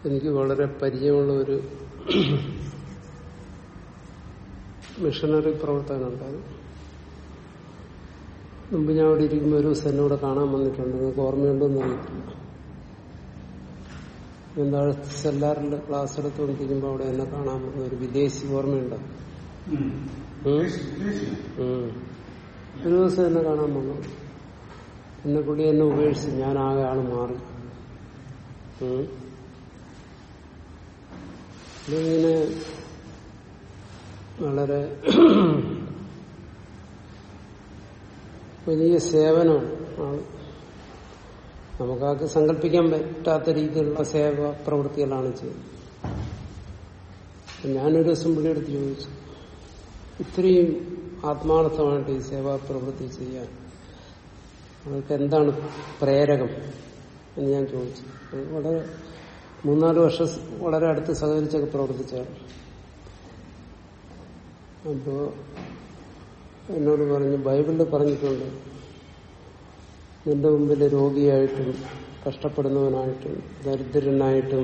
എനിക്ക് വളരെ പരിചയമുള്ള ഒരു മിഷണറി പ്രവർത്തകനുണ്ടായിരുന്നു മുമ്പ് ഞാൻ അവിടെ ഇരിക്കുമ്പോൾ ഒരു ദിവസം എന്നോട് കാണാൻ വന്നിട്ടുണ്ട് നിങ്ങൾക്ക് ഓർമ്മയുണ്ടോന്ന് അറിയത്തില്ല എന്താ സെല്ലാറിൽ ക്ലാസ് എടുത്തുകൊണ്ടിരിക്കുമ്പോൾ അവിടെ എന്നെ കാണാൻ വന്ന ഒരു വിദേശി ഓർമ്മയുണ്ടോ ഉം? ഉം. ഒരു ദിവസം എന്നെ കാണാൻ വന്നു എന്നെ പുള്ളി എന്നെ ഉപേക്ഷിച്ച് ഞാൻ ആകെ ആള് മാറി ഉം. ഇതിങ്ങനെ വളരെ വലിയ സേവനമാണ് ആണ് നമുക്കാർക്ക് സങ്കല്പിക്കാൻ പറ്റാത്ത രീതിയിലുള്ള സേവ പ്രവൃത്തികളാണ് ചെയ്യുന്നത് അപ്പൊ ഞാനൊരു ദിവസം പുള്ളിയെടുത്ത് ചോദിച്ചു ഇത്രയും ആത്മാർത്ഥമായിട്ട് ഈ സേവാ പ്രവൃത്തി ചെയ്യാൻ അവർക്ക് എന്താണ് പ്രേരകം എന്ന് ഞാൻ ചോദിച്ചു അത് വളരെ മൂന്നാല് വർഷം വളരെ അടുത്ത് സഹകരിച്ചൊക്കെ പ്രവർത്തിച്ചാണ് അപ്പോ എന്നോട് പറഞ്ഞു ബൈബിളിൽ പറഞ്ഞിട്ടുണ്ട് നിന്റെ മുമ്പിൽ രോഗിയായിട്ടും കഷ്ടപ്പെടുന്നവനായിട്ടും ദരിദ്രനായിട്ടും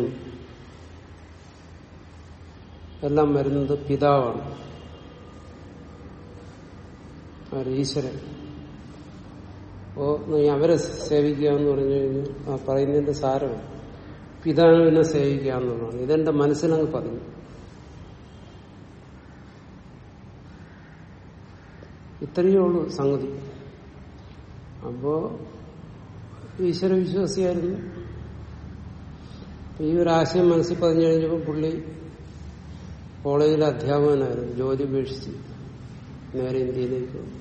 എല്ലാം വരുന്നത് പിതാവാണ് ആര് ഈശ്വരൻ അപ്പോ നീ അവരെ സേവിക്കുക എന്ന് പറഞ്ഞു കഴിഞ്ഞാൽ ആ പറയുന്നതിന്റെ സാരം പിതാവിനെ സേവിക്കുക എന്നുള്ളതാണ് ഇതെന്റെ മനസ്സിലങ്ങ് പറഞ്ഞു ഇത്രയേ ഉള്ളൂ സംഗതി അപ്പോ ഈശ്വര വിശ്വാസിയായിരുന്നു ഈ ഒരു ആശയം മനസ്സിൽ പറഞ്ഞു കഴിഞ്ഞപ്പോൾ പുള്ളി കോളേജിലെ അധ്യാപകനായിരുന്നു ജോലി ഉപേക്ഷിച്ച് നേരെ ഇന്ത്യയിലേക്ക് വന്നു.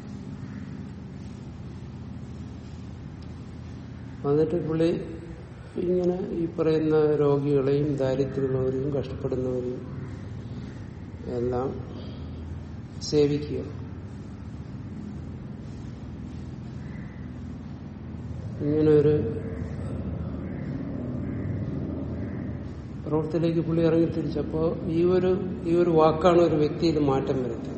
വന്നിട്ട് പുള്ളി ഇങ്ങനെ ഈ പറയുന്ന രോഗികളെയും ദാരിദ്ര്യമുള്ളവരെയും കഷ്ടപ്പെടുന്നവരെയും എല്ലാം സേവിക്കുക ഇങ്ങനെ ഒരു പ്രവൃത്തിയിലേക്ക് പുള്ളി ഇറങ്ങി തിരിച്ചപ്പോ ഈ ഒരു ഈ ഒരു വാക്കാണ് ഒരു വ്യക്തിയിൽ മാറ്റം വരുത്തിയത്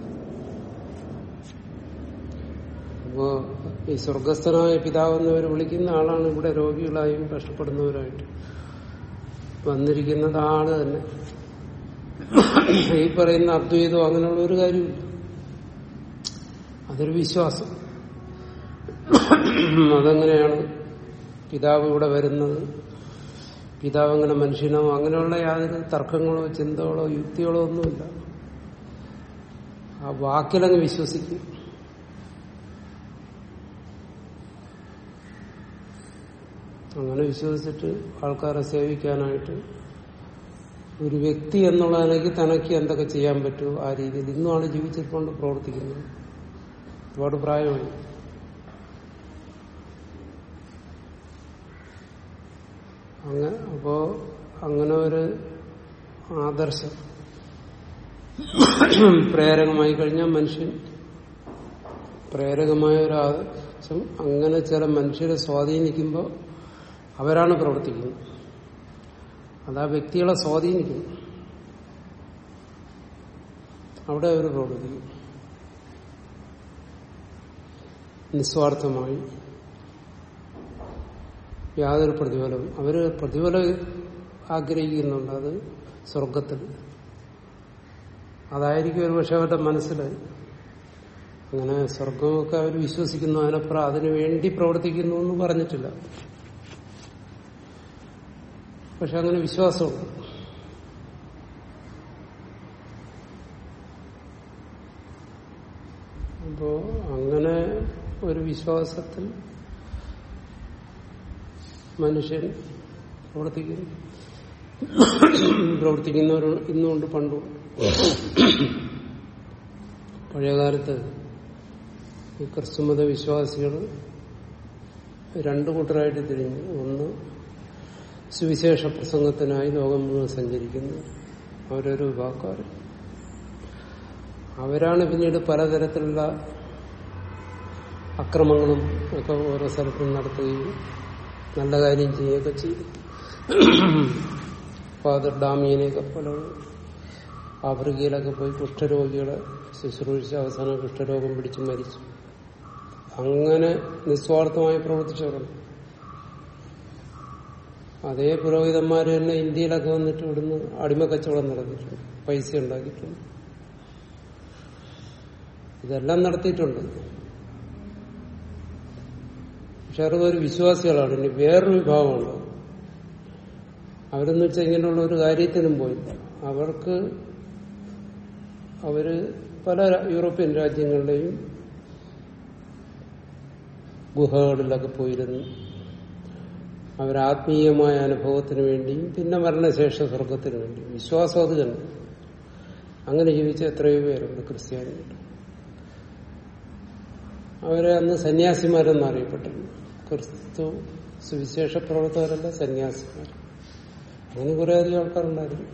അപ്പോ ഈ സ്വർഗസ്ഥനായ പിതാവ് എന്നവർ വിളിക്കുന്ന ആളാണ് ഇവിടെ രോഗികളായും കഷ്ടപ്പെടുന്നവരായിട്ട് വന്നിരിക്കുന്നത് ആ ആള് തന്നെ ഈ പറയുന്ന അദ്വൈതം അങ്ങനെയുള്ള ഒരു കാര്യമില്ല അതൊരു വിശ്വാസം അതെങ്ങനെയാണ് പിതാവ് ഇവിടെ വരുന്നത് പിതാവ് അങ്ങനെ മനുഷ്യനോ അങ്ങനെയുള്ള യാതൊരു തർക്കങ്ങളോ ചിന്തകളോ യുക്തികളോ ഒന്നുമില്ല ആ വാക്കിലങ്ങ് വിശ്വസിക്കും അങ്ങനെ വിശ്വസിച്ചിട്ട് ആൾക്കാരെ സേവിക്കാനായിട്ട് ഒരു വ്യക്തി എന്നുള്ള നിലയ്ക്ക് തനക്ക് എന്തൊക്കെ ചെയ്യാൻ പറ്റുമോ ആ രീതിയിൽ ഇന്നും ആള് ജീവിച്ചിട്ടുകൊണ്ട് പ്രവർത്തിക്കുന്നത് ഒരുപാട് പ്രായമായി അങ്ങ അപ്പോ അങ്ങനെ ഒരു ആദർശം പ്രേരകമായി കഴിഞ്ഞാൽ മനുഷ്യൻ പ്രേരകമായ ഒരു ആദർശം അങ്ങനെ ചില മനുഷ്യരെ സ്വാധീനിക്കുമ്പോൾ അവരാണ് പ്രവർത്തിക്കുന്നത് അത് ആ വ്യക്തികളെ സ്വാധീനിക്കുന്നു അവിടെ അവർ പ്രവർത്തിക്കും നിസ്വാർത്ഥമായി യാതൊരു പ്രതിഫലവും അവര് പ്രതിഫലം ആഗ്രഹിക്കുന്നുണ്ട് അത് സ്വർഗത്തിൽ അതായിരിക്കും ഒരു പക്ഷെ അവരുടെ മനസ്സിൽ അങ്ങനെ സ്വർഗമൊക്കെ അവർ വിശ്വസിക്കുന്നു അതിനപ്പുറം അതിനു വേണ്ടി പ്രവർത്തിക്കുന്നു എന്ന് പറഞ്ഞിട്ടില്ല പക്ഷെ അങ്ങനെ വിശ്വാസമുണ്ട് അപ്പോ അങ്ങനെ ഒരു വിശ്വാസത്തിൽ മനുഷ്യൻ പ്രവർത്തിക്കുന്നു പ്രവർത്തിക്കുന്നവർ ഇന്നുകൊണ്ട് പണ്ടും പഴയകാലത്ത് ഈ ക്രിസ്തുമത വിശ്വാസികൾ രണ്ടു കൂട്ടരായിട്ട് തിരിഞ്ഞു ഒന്ന് സുവിശേഷ പ്രസംഗത്തിനായി ലോകം മുഴുവൻ സഞ്ചരിക്കുന്നു അവരൊരു വിഭാഗക്കാർ അവരാണ് പിന്നീട് പലതരത്തിലുള്ള അക്രമങ്ങളും ഒക്കെ ഓരോ സ്ഥലത്തും നടത്തുകയും നല്ല കാര്യം ചെയ്യുകയൊക്കെ ചെയ്തു ഫാദർ ഡാമിയനെയൊക്കെ പോലെ ആഫ്രിക്കയിലൊക്കെ പോയി കുഷ്ഠരോഗികളെ ശുശ്രൂഷിച്ച് അവസാനം കുഷ്ഠരോഗം പിടിച്ച് മരിച്ചു അങ്ങനെ നിസ്വാർത്ഥമായി പ്രവർത്തിച്ചവരുണ്ട് അതേ പുരോഹിതന്മാർ തന്നെ ഇന്ത്യയിലൊക്കെ വന്നിട്ട് ഇവിടുന്ന് അടിമ കച്ചവടം നടത്തിയിട്ടുണ്ട് പൈസ ഉണ്ടാക്കിയിട്ടുണ്ട് ഇതെല്ലാം നടത്തിയിട്ടുണ്ട് പക്ഷെ അവർ ഒരു വിശ്വാസികളാണ് ഇനി വേറൊരു വിഭാഗമുണ്ട് അവരെന്ന് വെച്ചാൽ ഇങ്ങനെയുള്ള ഒരു കാര്യത്തിനും പോയില്ല അവർക്ക് അവര് പല യൂറോപ്യൻ രാജ്യങ്ങളുടെയും ഗുഹകളിലൊക്കെ പോയിരുന്നു അവരാത്മീയമായ അനുഭവത്തിന് വേണ്ടിയും പിന്നെ മരണശേഷ സ്വർഗത്തിന് വേണ്ടിയും വിശ്വാസം അത് തന്നെ അങ്ങനെ ജീവിച്ച എത്രയോ പേരുണ്ട് ക്രിസ്ത്യാനികൾ അവരെ അന്ന് സന്യാസിമാരെന്ന് അറിയപ്പെട്ടിരുന്നു ക്രിസ്തു സുവിശേഷ പ്രവർത്തകരല്ല സന്യാസിമാർ അങ്ങനെ കുറെ അധികം ആൾക്കാരുണ്ടായിരുന്നു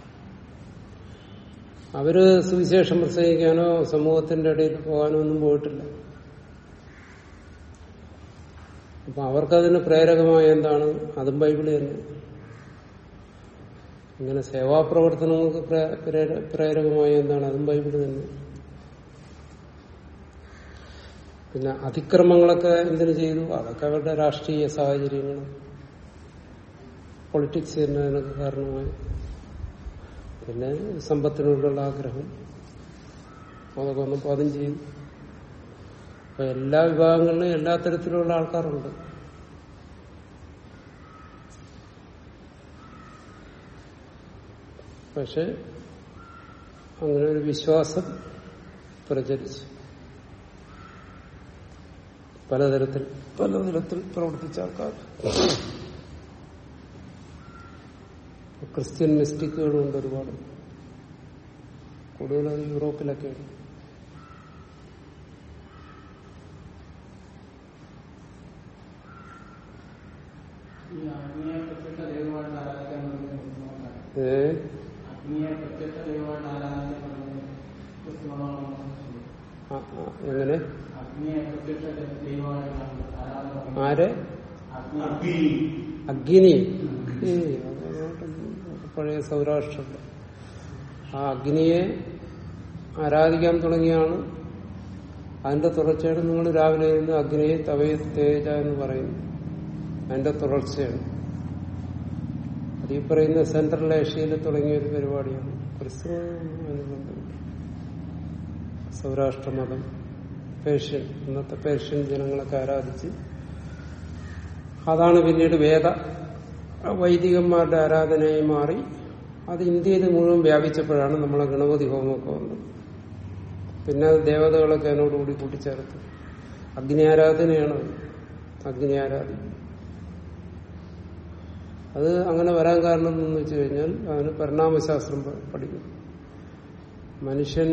അവര് സുവിശേഷം പ്രസംഗിക്കാനോ സമൂഹത്തിന്റെ ഇടയിൽ പോകാനോ ഒന്നും പോയിട്ടില്ല അപ്പൊ അവർക്കതിന് പ്രേരകമായ എന്താണ് അതും ബൈബിള് തന്നെ ഇങ്ങനെ സേവാപ്രവർത്തനങ്ങൾക്ക് പ്രേ- പ്രേര- പ്രേരകമായ എന്താണ് അതും ബൈബിള് തന്നെ പിന്നെ അതിക്രമങ്ങളൊക്കെ എന്തിനു ചെയ്തു അതൊക്കെ അവരുടെ രാഷ്ട്രീയ സാഹചര്യങ്ങൾ പൊളിറ്റിക്സ് തന്നെ അതിനൊക്കെ കാരണമായി പിന്നെ സമ്പത്തിനോടുള്ള ആഗ്രഹം അതൊക്കെ വന്നപ്പോൾ അതും ചെയ്തു അപ്പൊ എല്ലാ വിഭാഗങ്ങളിലും എല്ലാ തരത്തിലുള്ള ആൾക്കാരുണ്ട് പക്ഷെ അങ്ങനെ ഒരു വിശ്വാസം പ്രചരിച്ചു പലതരത്തിൽ പലതരത്തിൽ പ്രവർത്തിച്ച ആൾക്കാർ ക്രിസ്ത്യൻ മിസ്റ്റിക്കുകളുണ്ട് ഒരുപാട് കൂടുതൽ യൂറോപ്പിലൊക്കെയാണ് ഈ അഗ്നിയെ പ്രത്യക്ഷ ദൈവമായിട്ട് ആരാധിക്കാൻ തുടങ്ങിയ ഏ അഗ്നിയെ പ്രത്യക്ഷ ദൈവമായിട്ട് ആരാധിക്കാൻ തുടങ്ങിയ ക്രിസ്തുമതമാണ് ആ, ആ, എങ്ങനെ അഗ്നിയെ പ്രത്യക്ഷ ദൈവമായിട്ടാണ് ആരാധന തുടങ്ങിയത്. ആര് അഗ്നി അഗ്നി ഏയ്, അതങ്ങോട്ട് പഴയ സൗരാഷ്ട്രത്തിൽ ആ അഗ്നിയെ ആരാധിക്കാൻ തുടങ്ങിയാണ് അതിന്റെ തുടർച്ചയാണ് നിങ്ങൾ രാവിലെ ഇരുന്ന് അഗ്നിയെ തവയ തേജ എന്ന് പറയുന്നു അതിന്റെ തുടർച്ചയാണ് അത് ഈ പറയുന്ന സെൻട്രൽ ഏഷ്യയിൽ തുടങ്ങിയ ഒരു പരിപാടിയാണ് ക്രിസ്തു അതിന് ബന്ധമില്ല സൗരാഷ്ട്ര മതം പേർഷ്യൻ ഇന്നത്തെ പേർഷ്യൻ ജനങ്ങളൊക്കെ ആരാധിച്ച് അതാണ് പിന്നീട് വേദ വൈദികന്മാരുടെ ആരാധനയായി മാറി അത് ഇന്ത്യയിൽ മുഴുവൻ വ്യാപിച്ചപ്പോഴാണ് നമ്മളെ ഗണപതി ഹോമമൊക്കെ വന്നത് പിന്നെ അത് ദേവതകളൊക്കെ അതിനോടുകൂടി കൂട്ടിച്ചേർത്ത് അഗ്നി ആരാധനയാണ് അത്. അഗ്നി ആരാധന അത് അങ്ങനെ വരാൻ കാരണം എന്ന് വെച്ച് കഴിഞ്ഞാൽ അതിന് പരിണാമശാസ്ത്രം പ- പഠിക്കും മനുഷ്യൻ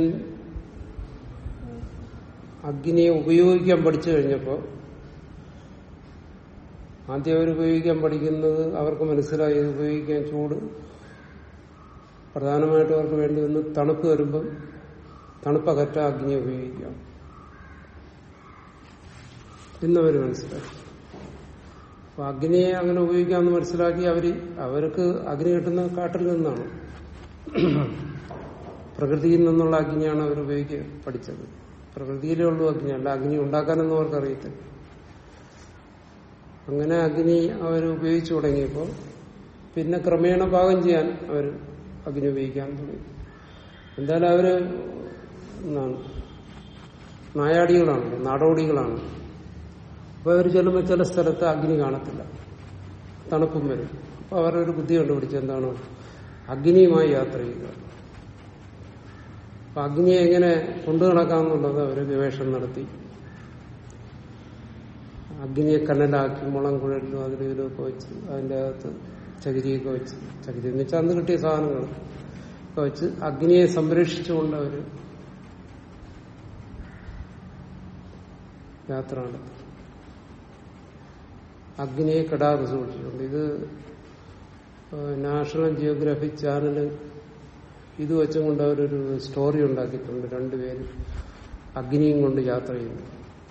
അഗ്നിയെ ഉപയോഗിക്കാൻ പഠിച്ചു കഴിഞ്ഞപ്പോൾ ആദ്യം അവർ ഉപയോഗിക്കാൻ പഠിക്കുന്നത് അവർക്ക് മനസ്സിലായി ഇത് ഉപയോഗിക്കാൻ ചൂട് പ്രധാനമായിട്ടും അവർക്ക് വേണ്ടി വന്ന് തണുപ്പ് വരുമ്പം തണുപ്പകറ്റ അഗ്നി ഉപയോഗിക്കാം ഇന്നവർ മനസ്സിലാക്കി അപ്പൊ അഗ്നിയെ അങ്ങനെ ഉപയോഗിക്കാമെന്ന് മനസ്സിലാക്കി അവര് അവർക്ക് അഗ്നി കിട്ടുന്ന കാട്ടിൽ നിന്നാണ് പ്രകൃതിയിൽ നിന്നുള്ള അഗ്നിയാണ് അവർ ഉപയോഗിക്കുക പഠിച്ചത് പ്രകൃതിയിലേ ഉള്ളൂ അഗ്നി അല്ല അഗ്നി ഉണ്ടാക്കാനൊന്നും അവർക്ക് അറിയത്തില്ല അങ്ങനെ അഗ്നി അവർ ഉപയോഗിച്ചു തുടങ്ങിയപ്പോൾ പിന്നെ ക്രമേണ പാകം ചെയ്യാൻ അവർ അഗ്നി ഉപയോഗിക്കാൻ തുടങ്ങി എന്തായാലും അവര് എന്താണ് നായാടികളാണ് നാടോടികളാണ് അപ്പൊ അവർ ചെല്ലുമ്പോൾ ചില സ്ഥലത്ത് അഗ്നി കാണത്തില്ല തണുപ്പും വരും അപ്പൊ അവരൊരു ബുദ്ധി കണ്ടുപിടിച്ച് എന്താണ് അഗ്നിയുമായി യാത്ര ചെയ്യുക അപ്പൊ അഗ്നിയെ എങ്ങനെ കൊണ്ടു നടക്കാമെന്നുള്ളത് അവര് ഗവേഷണം നടത്തി അഗ്നിയെ കനലാക്കി മുളം കുഴലിലും അതിലും ഇതിലൊക്കെ വെച്ച് അതിന്റെ അകത്ത് ചകിരിയൊക്കെ വെച്ച് ചകിരി എന്ന് വെച്ചാൽ അന്ന് കിട്ടിയ സാധനങ്ങൾ ഒക്കെ വെച്ച് അഗ്നിയെ സംരക്ഷിച്ചുകൊണ്ട് അവര് യാത്ര നടത്തി അഗ്നിയെ കെടാതെ സൂക്ഷിച്ചിട്ടുണ്ട് ഇത് ഏഹ്, നാഷണൽ ജിയോഗ്രാഫിക് ചാനല് ഇത് വെച്ചും കൊണ്ട് അവരൊരു സ്റ്റോറി ഉണ്ടാക്കിയിട്ടുണ്ട് രണ്ടുപേരും അഗ്നിയും കൊണ്ട് യാത്ര ചെയ്യുന്നു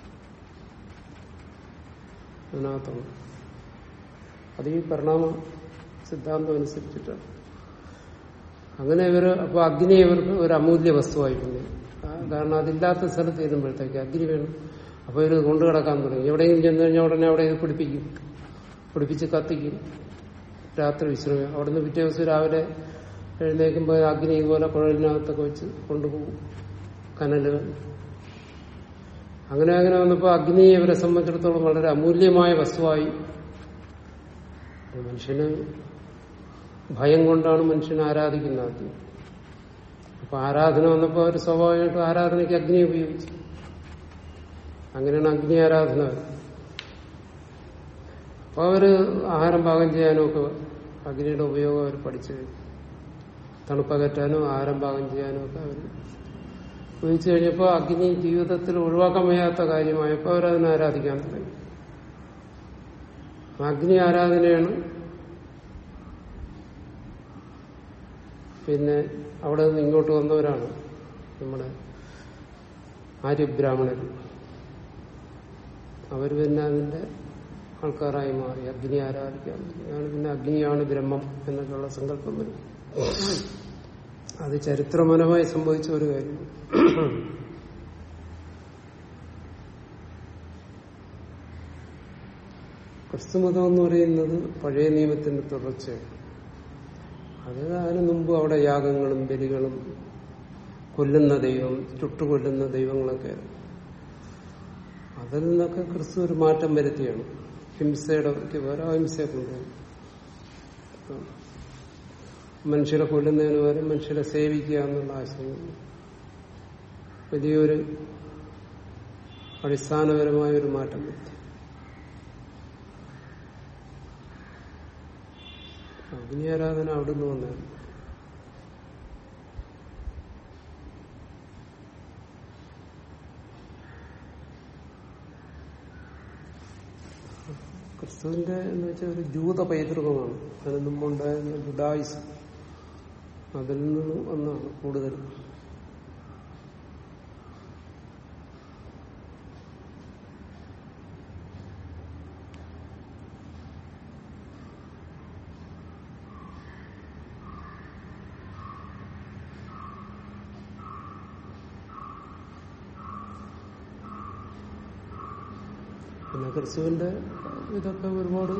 അതിനകത്താണ് അത് ഈ പരിണാമ സിദ്ധാന്തം അനുസരിച്ചിട്ടാണ് അങ്ങനെ ഇവര് അപ്പൊ അഗ്നി ഇവർക്ക് ഒരു അമൂല്യ വസ്തുവായിട്ടുണ്ട് ആ, കാരണം അതില്ലാത്ത സ്ഥലത്ത് ചെല്ലുമ്പോഴത്തേക്ക് അഗ്നി വേണം അപ്പൊ ഇവര് കൊണ്ടു കിടക്കാൻ തുടങ്ങി എവിടെയെങ്കിലും ചെന്ന് കഴിഞ്ഞാൽ ഉടനെ അവിടെ ഇത് പിടിപ്പിക്കും പിടിപ്പിച്ച് കത്തിക്കും രാത്രി വിശ്രമിക്കും അവിടുന്ന് പിറ്റേ ദിവസം രാവിലെ എഴുന്നേക്കുമ്പോൾ അഗ്നി ഇതുപോലെ കുഴലിനകത്തൊക്കെ വെച്ച് കൊണ്ടുപോകും കനലുകൾ അങ്ങനെ അങ്ങനെ വന്നപ്പോൾ അഗ്നി ഇവരെ സംബന്ധിച്ചിടത്തോളം വളരെ അമൂല്യമായ വസ്തുവായി മനുഷ്യന് ഭയം കൊണ്ടാണ് മനുഷ്യനെ ആരാധിക്കുന്നത് ആദ്യം അപ്പൊ ആരാധന വന്നപ്പോൾ അവർ സ്വാഭാവികമായിട്ടും ആരാധനയ്ക്ക് അഗ്നി ഉപയോഗിച്ചു അങ്ങനെയാണ് അഗ്നി ആരാധന വരുന്നത്. അപ്പൊ അവര് ആഹാരം പാകം ചെയ്യാനും ഒക്കെ അഗ്നിയുടെ ഉപയോഗം അവർ പഠിച്ചു കഴിഞ്ഞു തണുപ്പകറ്റാനും ആഹാരം പാകം ചെയ്യാനും ഒക്കെ അവർ ഉപയോഗിച്ചു കഴിഞ്ഞപ്പോൾ അഗ്നി ജീവിതത്തിൽ ഒഴിവാക്കാൻ വയ്യാത്ത കാര്യമായപ്പോൾ അവരതിനെ ആരാധിക്കാൻ തുടങ്ങി അഗ്നി ആരാധനയാണ് പിന്നെ അവിടെ നിന്ന് ഇങ്ങോട്ട് വന്നവരാണ് നമ്മുടെ ആര്യബ്രാഹ്മണർ അവർ പിന്നെ അതിന്റെ ആൾക്കാരായി മാറി അഗ്നി ആരാധിക്കാൻ അതാണ് പിന്നെ അഗ്നിയാണ് ബ്രഹ്മം എന്നൊക്കെയുള്ള സങ്കല്പം വരും അത് ചരിത്രപരമായി സംഭവിച്ച ഒരു കാര്യമാണ് ക്രിസ്തുമതം എന്ന് പറയുന്നത് പഴയ നിയമത്തിന്റെ തുടർച്ചയാണ് അത് അതിനു മുമ്പ് അവിടെ യാഗങ്ങളും ബലികളും കൊല്ലുന്ന ദൈവം ചുട്ടുകൊല്ലുന്ന ദൈവങ്ങളൊക്കെ അതിൽ നിന്നൊക്കെ ക്രിസ്തു ഒരു മാറ്റം വരുത്തിയാണ് ഹിംസയുടെ പകരം അഹിംസയെ കൊണ്ടുപോകും മനുഷ്യരെ കൊല്ലുന്നതിന് പകരം മനുഷ്യരെ സേവിക്കുക എന്നുള്ള ആശയം വലിയൊരു അടിസ്ഥാനപരമായ ഒരു മാറ്റം വരുത്തി അഗ്നി ആരാധന അവിടുന്ന് വന്നതാണ് ക്രിസ്തുവിന്റെ എന്ന് വെച്ചാൽ ഒരു ജൂത പൈതൃകമാണ് അതിന് മുമ്പുണ്ടായിരുന്ന ജുഡായിസ് അതിൽ നിന്ന് ഒന്നാണ് കൂടുതൽ പിന്നെ ക്രിസ്തുവിന്റെ ഇതൊക്കെ ഒരുപാട്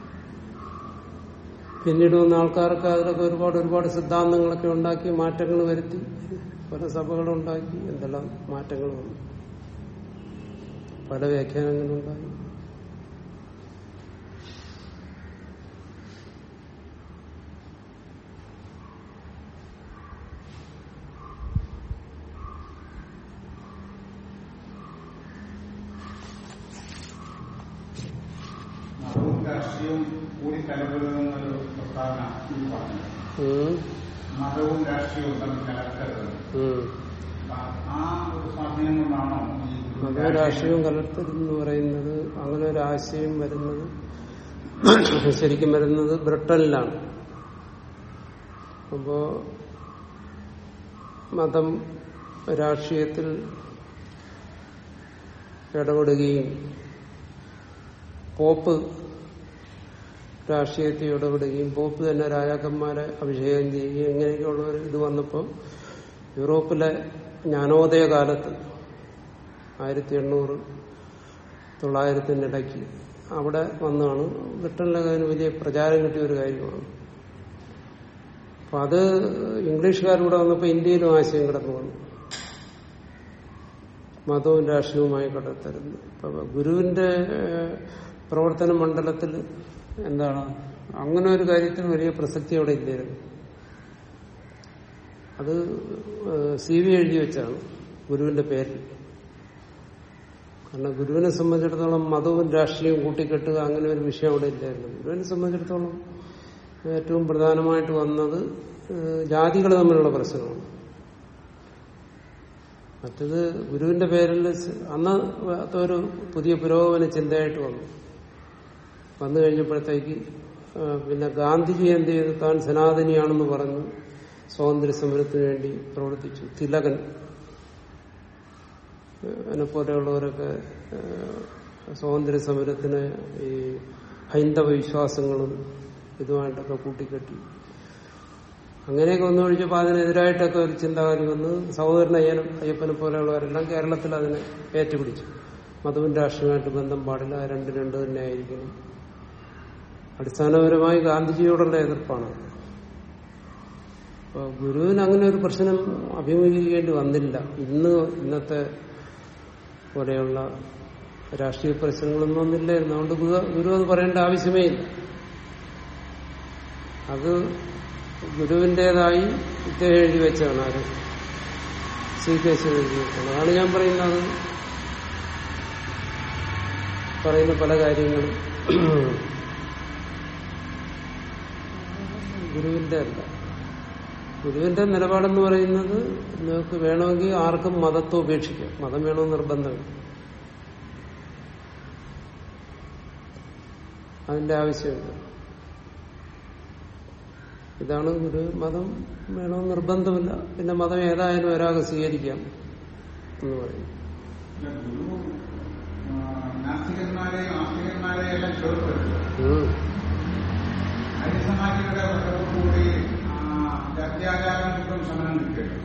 പിന്നീട് വന്ന ആൾക്കാർക്ക് അതിലൊക്കെ ഒരുപാട് ഒരുപാട് സിദ്ധാന്തങ്ങളൊക്കെ ഉണ്ടാക്കി മാറ്റങ്ങൾ വരുത്തി പല സഭകളുണ്ടാക്കി എന്തെല്ലാം മാറ്റങ്ങൾ വന്നു പല വ്യാഖ്യാനങ്ങളുണ്ടായി മതവും രാഷ്ട്രീയവും കൂടി കലരുന്നൊരു പ്രസ്താവന ഈ പറഞ്ഞു ഉം, മതവും രാഷ്ട്രീയവും തമ്മിൽ കലർത്തരുത് ഉം. അപ്പൊ ആ ഒരു സ്വാധീനം കൊണ്ടാണോ ഈ അത് രാഷ്ട്രീയവും കലർത്തരുതെന്ന് പറയുന്നത് അങ്ങനെ ഒരു ആശയം വരുന്നത് ശരിക്കും വരുന്നത് ബ്രിട്ടനിലാണ് അപ്പോ മതം രാഷ്ട്രീയത്തിൽ ഇടപെടുകയും പോപ്പ് രാഷ്ട്രീയത്തിൽ ഇടപെടുകയും പോപ്പ് തന്നെ രാജാക്കന്മാരെ അഭിഷേകം ചെയ്യുകയും ഇങ്ങനെയൊക്കെയുള്ള ഒരു ഇത് വന്നപ്പോൾ യൂറോപ്പിലെ ജ്ഞാനോദയ കാലത്ത് ആയിരത്തി എണ്ണൂറ് തൊള്ളായിരത്തിന്റെ ഇടയ്ക്ക് അവിടെ വന്നാണ് ബ്രിട്ടനിലൊക്കെ അതിന് വലിയ പ്രചാരം കിട്ടിയ ഒരു കാര്യമാണ് അപ്പൊ അത് ഇംഗ്ലീഷുകാരിവിടെ വന്നപ്പോൾ ഇന്ത്യയിലും ആശയം കിടന്നു വന്നു മതവും രാഷ്ട്രീയവുമായി കടത്തരുന്നു അപ്പൊ ഗുരുവിന്റെ ഏഹ്, പ്രവർത്തന മണ്ഡലത്തിൽ എന്താണ് അങ്ങനെ ഒരു കാര്യത്തിൽ വലിയ പ്രസക്തി അവിടെ ഇല്ലായിരുന്നു അത് സി വി എഴുതി വെച്ചാണ് ഗുരുവിന്റെ പേരിൽ കാരണം ഗുരുവിനെ സംബന്ധിച്ചിടത്തോളം മതവും രാഷ്ട്രീയവും കൂട്ടിക്കെട്ടുക അങ്ങനെ ഒരു വിഷയം അവിടെ ഇല്ലായിരുന്നു ഗുരുവിനെ സംബന്ധിച്ചിടത്തോളം ഏറ്റവും പ്രധാനമായിട്ട് വന്നത് ജാതികൾ തമ്മിലുള്ള പ്രശ്നമാണ് മറ്റത് ഗുരുവിന്റെ പേരിൽ അന്ന് ഒരു പുതിയ പുരോഗമന ചിന്തയായിട്ട് വന്നു വന്നു കഴിഞ്ഞപ്പോഴത്തേക്ക് ആ, പിന്നെ ഗാന്ധിജി എന്ത് ചെയ്തു താൻ സനാതനിയാണെന്ന് പറഞ്ഞു സ്വാതന്ത്ര്യ സമരത്തിന് വേണ്ടി പ്രവർത്തിച്ചു തിലകൻ എന്നെ പോലെയുള്ളവരൊക്കെ ആ, സ്വാതന്ത്ര്യ സമരത്തിന് ഈ ഹൈന്ദവ വിശ്വാസങ്ങളും ഇതുമായിട്ടൊക്കെ കൂട്ടിക്കെട്ടി അങ്ങനെയൊക്കെ വന്നു കഴിഞ്ഞപ്പോൾ അതിനെതിരായിട്ടൊക്കെ ഒരു ചിന്താഗതി വന്ന് സഹോദരൻ അയ്യനും അയ്യപ്പനെ പോലെയുള്ളവരെല്ലാം കേരളത്തിൽ അതിനെ ഏറ്റുപിടിച്ചു മതവും രാഷ്ട്രീയമായിട്ട് ബന്ധം പാടില്ല രണ്ട് രണ്ട് തന്നെ ആയിരിക്കണം അടിസ്ഥാനപരമായി ഗാന്ധിജിയോടുള്ള എതിർപ്പാണ് അപ്പൊ ഗുരുവിന് അങ്ങനെ ഒരു പ്രശ്നം അഭിമുഖീകരിക്കേണ്ടി വന്നില്ല ഇന്ന് ഇന്നത്തെ പോലെയുള്ള രാഷ്ട്രീയ പ്രശ്നങ്ങളൊന്നും വന്നില്ലായിരുന്നു അതുകൊണ്ട് ഗുരു ഗുരു അത് പറയേണ്ട ആവശ്യമേ ഇല്ല അത് ഗുരുവിൻ്റെതായി ഇദ്ദേഹം എഴുതി വെച്ചാണ് ആര് സി കേശവൻ എഴുതി വെച്ചാണ് അതാണ് ഞാൻ പറയുന്നത് പറയുന്ന പല കാര്യങ്ങളും ഗുരുവിന്റെ അല്ല ഗുരുവിന്റെ നിലപാടെന്ന് പറയുന്നത് നിങ്ങൾക്ക് വേണമെങ്കിൽ ആർക്കും മതത്തെ ഉപേക്ഷിക്കാം മതം വേണമെന്ന് നിർബന്ധമില്ല അതിന്റെ ആവശ്യമില്ല ഇതാണ് ഗുരു മതം വേണമെന്ന് നിർബന്ധമില്ല പിന്നെ മതം ഏതായാലും ഒരാൾക്ക് സ്വീകരിക്കാം എന്ന് പറയും ഇല്ല, ഗുരു ആ, നാസ്തികന്മാരെയും ആസ്തികന്മാരെയും എല്ലാം ചെറുപ്പെടുത്തി ഉം. ഹരിസമാജിയുടെ വരവോടുകൂടി ആ, അത്യാചാരങ്ങൾക്കും ശമനം കിട്ടിയത്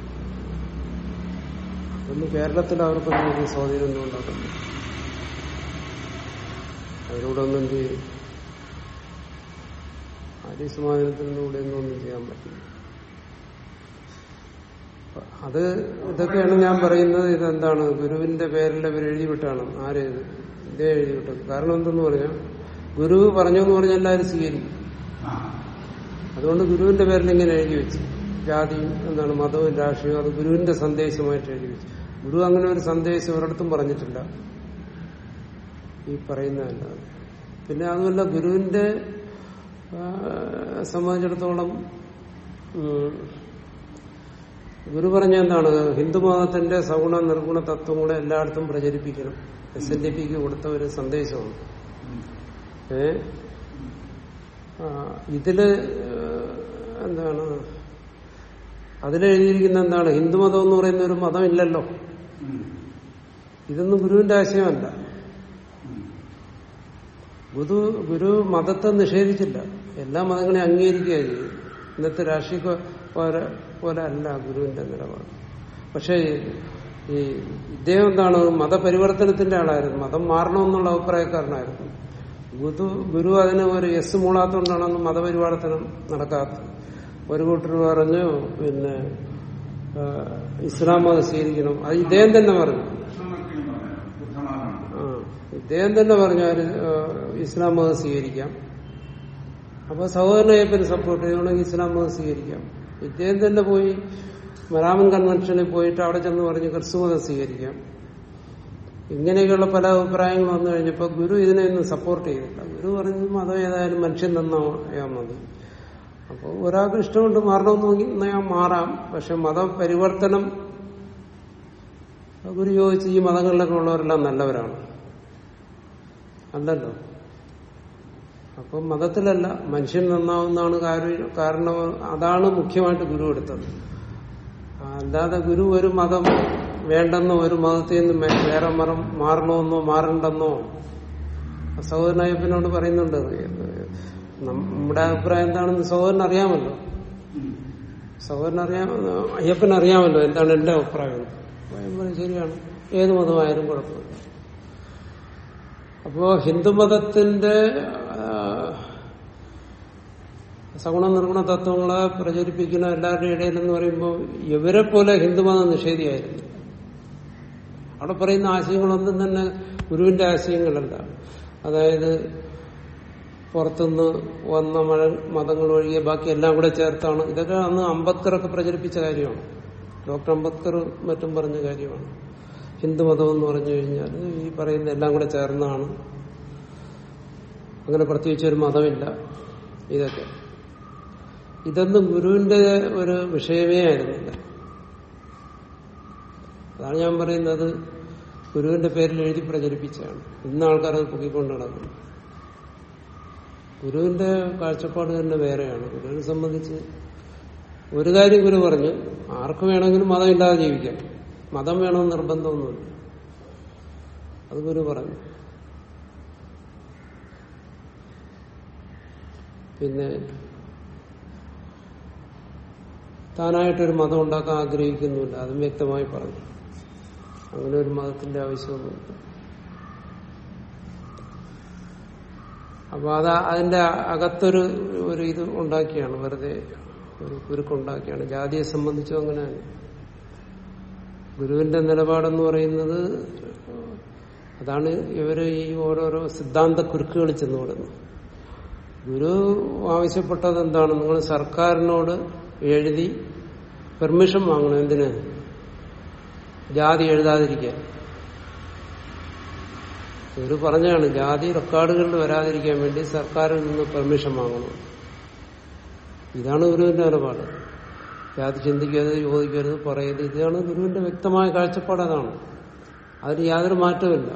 ഒന്ന് കേരളത്തിൽ അവർക്കൊന്നും വലിയ സ്വാധീനമൊന്നും ഉണ്ടാക്കുന്നു അവരോട് ഒന്നും എന്ത് ചെയ്യും ആര്യസമാധാനത്തിലൂടെ ഒന്നും ഒന്നും ചെയ്യാൻ പറ്റില്ല അപ്പൊ അത് ഇതൊക്കെയാണ് ഞാൻ പറയുന്നത് ഇതെന്താണ് ഗുരുവിന്റെ പേരിൽ ഇവർ എഴുതിവിട്ടാണ് ആരേത് ഇതേ എഴുതിവിട്ടത് കാരണം എന്തെന്ന് പറഞ്ഞാൽ ഗുരു പറഞ്ഞു എന്ന് പറഞ്ഞാൽ എല്ലാവരും സ്വീകരിക്കും ആ അതുകൊണ്ട് ഗുരുവിന്റെ പേരിൽ ഇങ്ങനെ എഴുതി വെച്ചു ജാതിയും എന്താണ് മതവും രാഷ്ട്രീയവും അത് ഗുരുവിന്റെ സന്ദേശമായിട്ട് എഴുതി വെച്ചു ഗുരു അങ്ങനെ ഒരു സന്ദേശം ഒരിടത്തും പറഞ്ഞിട്ടില്ല ഈ പറയുന്നതല്ലാതെ പിന്നെ അതുമല്ല ഗുരുവിന്റെ ആ, സംബന്ധിച്ചിടത്തോളം ഉം, ഗുരു പറഞ്ഞ എന്താണ് ഹിന്ദുമതത്തിന്റെ സഗുണ നിർഗുണ തത്വങ്ങളെ എല്ലായിടത്തും പ്രചരിപ്പിക്കണം എസ് എൻ ഡി പിക്ക് കൊടുത്ത ഒരു സന്ദേശമാണ് ഉം. ഏ ആ, ഇതില് ഏഹ്, എന്താണ് അതിലെഴുതിയിരിക്കുന്ന എന്താണ് ഹിന്ദുമതം എന്ന് പറയുന്ന ഒരു മതം ഇല്ലല്ലോ ഉം. ഇതൊന്നും ഗുരുവിന്റെ ആശയമല്ല ഉം. ഗുരു ഗുരു മതത്തെ നിഷേധിച്ചില്ല എല്ലാ മതങ്ങളെയും അംഗീകരിക്കുക ചെയ്യും ഇന്നത്തെ രാഷ്ട്രീയ പോലെ പോലെ അല്ല ഗുരുവിന്റെ നിലപാട് പക്ഷേ ഈ ഇദ്ദേഹം എന്താണ് മതപരിവർത്തനത്തിന്റെ ആളായിരുന്നു മതം മാറണമെന്നുള്ള അഭിപ്രായക്കാരനായിരുന്നു ഗുരു ഗുരു അതിന് ഒരു എസ് മൂളാത്തോണ്ടാണ് അന്ന് മതപരിവർത്തനം നടക്കാത്തത് ഒരു കൂട്ടർ പറഞ്ഞു പിന്നെ ആ, ഇസ്ലാം മതം സ്വീകരിക്കണം അത് ഇദ്ദേഹം തന്നെ പറഞ്ഞു കൃഷ്ണമൂർത്തിയും പറഞ്ഞു ബുദ്ധമാതാണ് ആ ഇദ്ദേഹം തന്നെ പറഞ്ഞു ആര്, ആ, ഇസ്ലാം മതം സ്വീകരിക്കാം അപ്പൊ സഹോദരനയ്യപ്പന് സപ്പോർട്ട് ചെയ്യണമെങ്കിൽ ഇസ്ലാം മതം സ്വീകരിക്കാം ഇദ്ദേഹം തന്നെ പോയി മരാമൻ കൺവെൻഷനിൽ പോയിട്ട് അവിടെ ചെന്ന് പറഞ്ഞ് ക്രിസ്തുമതം സ്വീകരിക്കാം ഇങ്ങനെയൊക്കെയുള്ള പല അഭിപ്രായങ്ങൾ വന്നു കഴിഞ്ഞപ്പോൾ ഗുരു ഇതിനെയൊന്നും സപ്പോർട്ട് ചെയ്തില്ല ഗുരു പറഞ്ഞു മതം ഏതായാലും മനുഷ്യൻ നന്നായാൽ മതി അപ്പോൾ ഒരാൾക്ക് ഇഷ്ടമുണ്ട് മാറണമെന്ന് നോക്കി ഞാൻ മാറാം പക്ഷെ മതപരിവർത്തനം ഗുരു ചോദിച്ച് ഈ മതങ്ങളിലൊക്കെ ഉള്ളവരെല്ലാം നല്ലവരാണ് അല്ലല്ലോ അപ്പം മതത്തിലല്ല മനുഷ്യൻ നന്നാവുന്നതാണ് കാര്യം- കാരണം അതാണ് മുഖ്യമായിട്ട് ഗുരു എടുത്തത് അല്ലാതെ ഗുരു ഒരു മതം വേണ്ടെന്നോ ഒരു മതത്തിൽ നിന്ന് മേ- വേറെ മതം മാറണമെന്നോ മാറണ്ടെന്നോ സഹോദരനയ്യപ്പനോട് പറയുന്നുണ്ട് നമ്മുടെ അഭിപ്രായം എന്താണെന്ന് സഹോദരൻ അറിയാമല്ലോ ഉം. സഹോദരൻ അറിയാം അയ്യപ്പൻ അറിയാമല്ലോ എന്താണ് എന്റെ അഭിപ്രായം അഭിപ്രായം പറയും ശരിയാണ് ഏത് മതമായാലും കുഴപ്പമില്ല അപ്പോ ഹിന്ദുമതത്തിന്റെ ആ, സഗുണ നിർഗുണ തത്വങ്ങളെ പ്രചരിപ്പിക്കുന്ന എല്ലാവരുടെ ഇടയിൽ എന്ന് പറയുമ്പോൾ ഇവരെ പോലെ ഹിന്ദുമതം നിഷേധിയായിരുന്നു അവിടെ പറയുന്ന ആശയങ്ങളൊന്നും തന്നെ ഗുരുവിന്റെ ആശയങ്ങളല്ല അതായത് പുറത്തുനിന്ന് വന്ന മഴ മതങ്ങൾ ഒഴികെ ബാക്കി എല്ലാം കൂടെ ചേർത്താണ് ഇതൊക്കെ അന്ന് അംബേദ്കറൊക്കെ പ്രചരിപ്പിച്ച കാര്യമാണ് ഡോക്ടർ അംബേദ്കർ മറ്റും പറഞ്ഞ കാര്യമാണ് ഹിന്ദുമതം എന്ന് പറഞ്ഞു കഴിഞ്ഞാൽ ഈ പറയുന്ന എല്ലാം കൂടെ ചേർന്നാണ് അങ്ങനെ പ്രത്യേകിച്ച് ഒരു മതമില്ല ഇതൊക്കെ ഇതൊന്നും ഗുരുവിന്റെ ഒരു വിഷയമേ ആയിരുന്നില്ല അതാണ് ഞാൻ പറയുന്നത് ഗുരുവിന്റെ പേരിൽ എഴുതി പ്രചരിപ്പിച്ചതാണ് ഇന്ന് ആൾക്കാർ അത് പൊക്കിക്കൊണ്ട് നടക്കുന്നു ഗുരുവിന്റെ കാഴ്ചപ്പാട് തന്നെ വേറെയാണ് ഗുരുവിനെ സംബന്ധിച്ച് ഒരു കാര്യം ഗുരു പറഞ്ഞു ആർക്ക് വേണമെങ്കിലും മതമില്ലാതെ ജീവിക്കാം മതം വേണമെന്ന് നിർബന്ധമൊന്നുമില്ല അത് ഗുരു പറഞ്ഞു പിന്നെ താനായിട്ടൊരു മതം ഉണ്ടാക്കാൻ ആഗ്രഹിക്കുന്നുമില്ല അതും വ്യക്തമായി പറഞ്ഞു അങ്ങനെ ഒരു മതത്തിന്റെ ആവശ്യമൊന്നുമില്ല അപ്പൊ അത് അതിന്റെ അകത്തൊരു ഒരു ഇത് ഉണ്ടാക്കിയാണ് വെറുതെ ഒരു കുരുക്കുണ്ടാക്കിയാണ് ജാതിയെ സംബന്ധിച്ചും അങ്ങനെയാണ് ഗുരുവിന്റെ നിലപാടെന്ന് പറയുന്നത് അതാണ് ഇവര് ഈ ഓരോരോ സിദ്ധാന്ത കുരുക്കുകൾ ചെന്ന് വിടുന്നത് ഗുരു ആവശ്യപ്പെട്ടത് എന്താണ് നിങ്ങൾ സർക്കാരിനോട് എഴുതി പെർമിഷൻ വാങ്ങണം എന്തിന് ജാതി എഴുതാതിരിക്കാൻ ഗുരു പറഞ്ഞാണ് ജാതി റെക്കോർഡുകളിൽ വരാതിരിക്കാൻ വേണ്ടി സർക്കാരിൽ നിന്ന് പെർമിഷൻ വാങ്ങണം ഇതാണ് ഗുരുവിന്റെ നിലപാട് ജാതി ചിന്തിക്കരുത് ചോദിക്കരുത് പറയരുത് ഇതാണ് ഗുരുവിന്റെ വ്യക്തമായ കാഴ്ചപ്പാട് അതാണ് അതിന് യാതൊരു മാറ്റമില്ല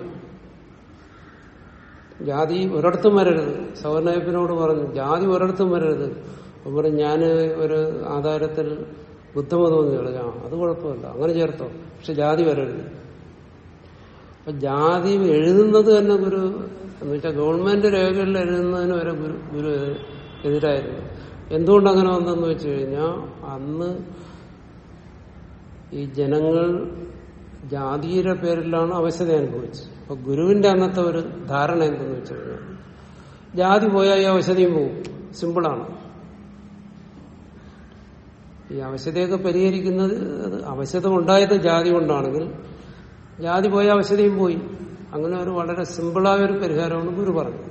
ജാതി ഒരിടത്തും വരരുത് സവർണയപ്പിനോട് പറഞ്ഞു ജാതി ഒരിടത്തും വരരുത് അപ്പം പറഞ്ഞു ഞാൻ ഒരു ആധാരത്തിൽ ബുദ്ധമതം എന്ന് പറഞ്ഞു ആ അത് കുഴപ്പമില്ല അങ്ങനെ ചേർത്തോ പക്ഷെ ജാതി വരരുത് അപ്പൊ ജാതി എഴുതുന്നത് തന്നെ ഗുരു എന്ന് വെച്ചാൽ ഗവൺമെന്റ് രേഖകളിൽ എഴുതുന്നതിന് വരെ ഗുരു ഗുരു എതിരായിരുന്നു എന്തുകൊണ്ട് അങ്ങനെ വന്നെന്ന് വെച്ച് കഴിഞ്ഞാൽ അന്ന് ഈ ജനങ്ങൾ ജാതിയുടെ പേരിലാണ് അവശത അനുഭവിച്ചത് അപ്പൊ ഗുരുവിന്റെ അന്നത്തെ ഒരു ധാരണ എന്തെന്ന് വെച്ച് കഴിഞ്ഞാൽ ജാതി പോയാൽ ഈ അവശതയും പോകും സിമ്പിളാണ് ഈ അവശതയൊക്കെ പരിഹരിക്കുന്നത് അത് അവശത ഉണ്ടായത് ജാതി കൊണ്ടാണെങ്കിൽ ജാതി പോയ അവശതയും പോയി അങ്ങനെ ഒരു വളരെ സിമ്പിളായ ഒരു പരിഹാരമാണ് ഗുരു പറഞ്ഞത്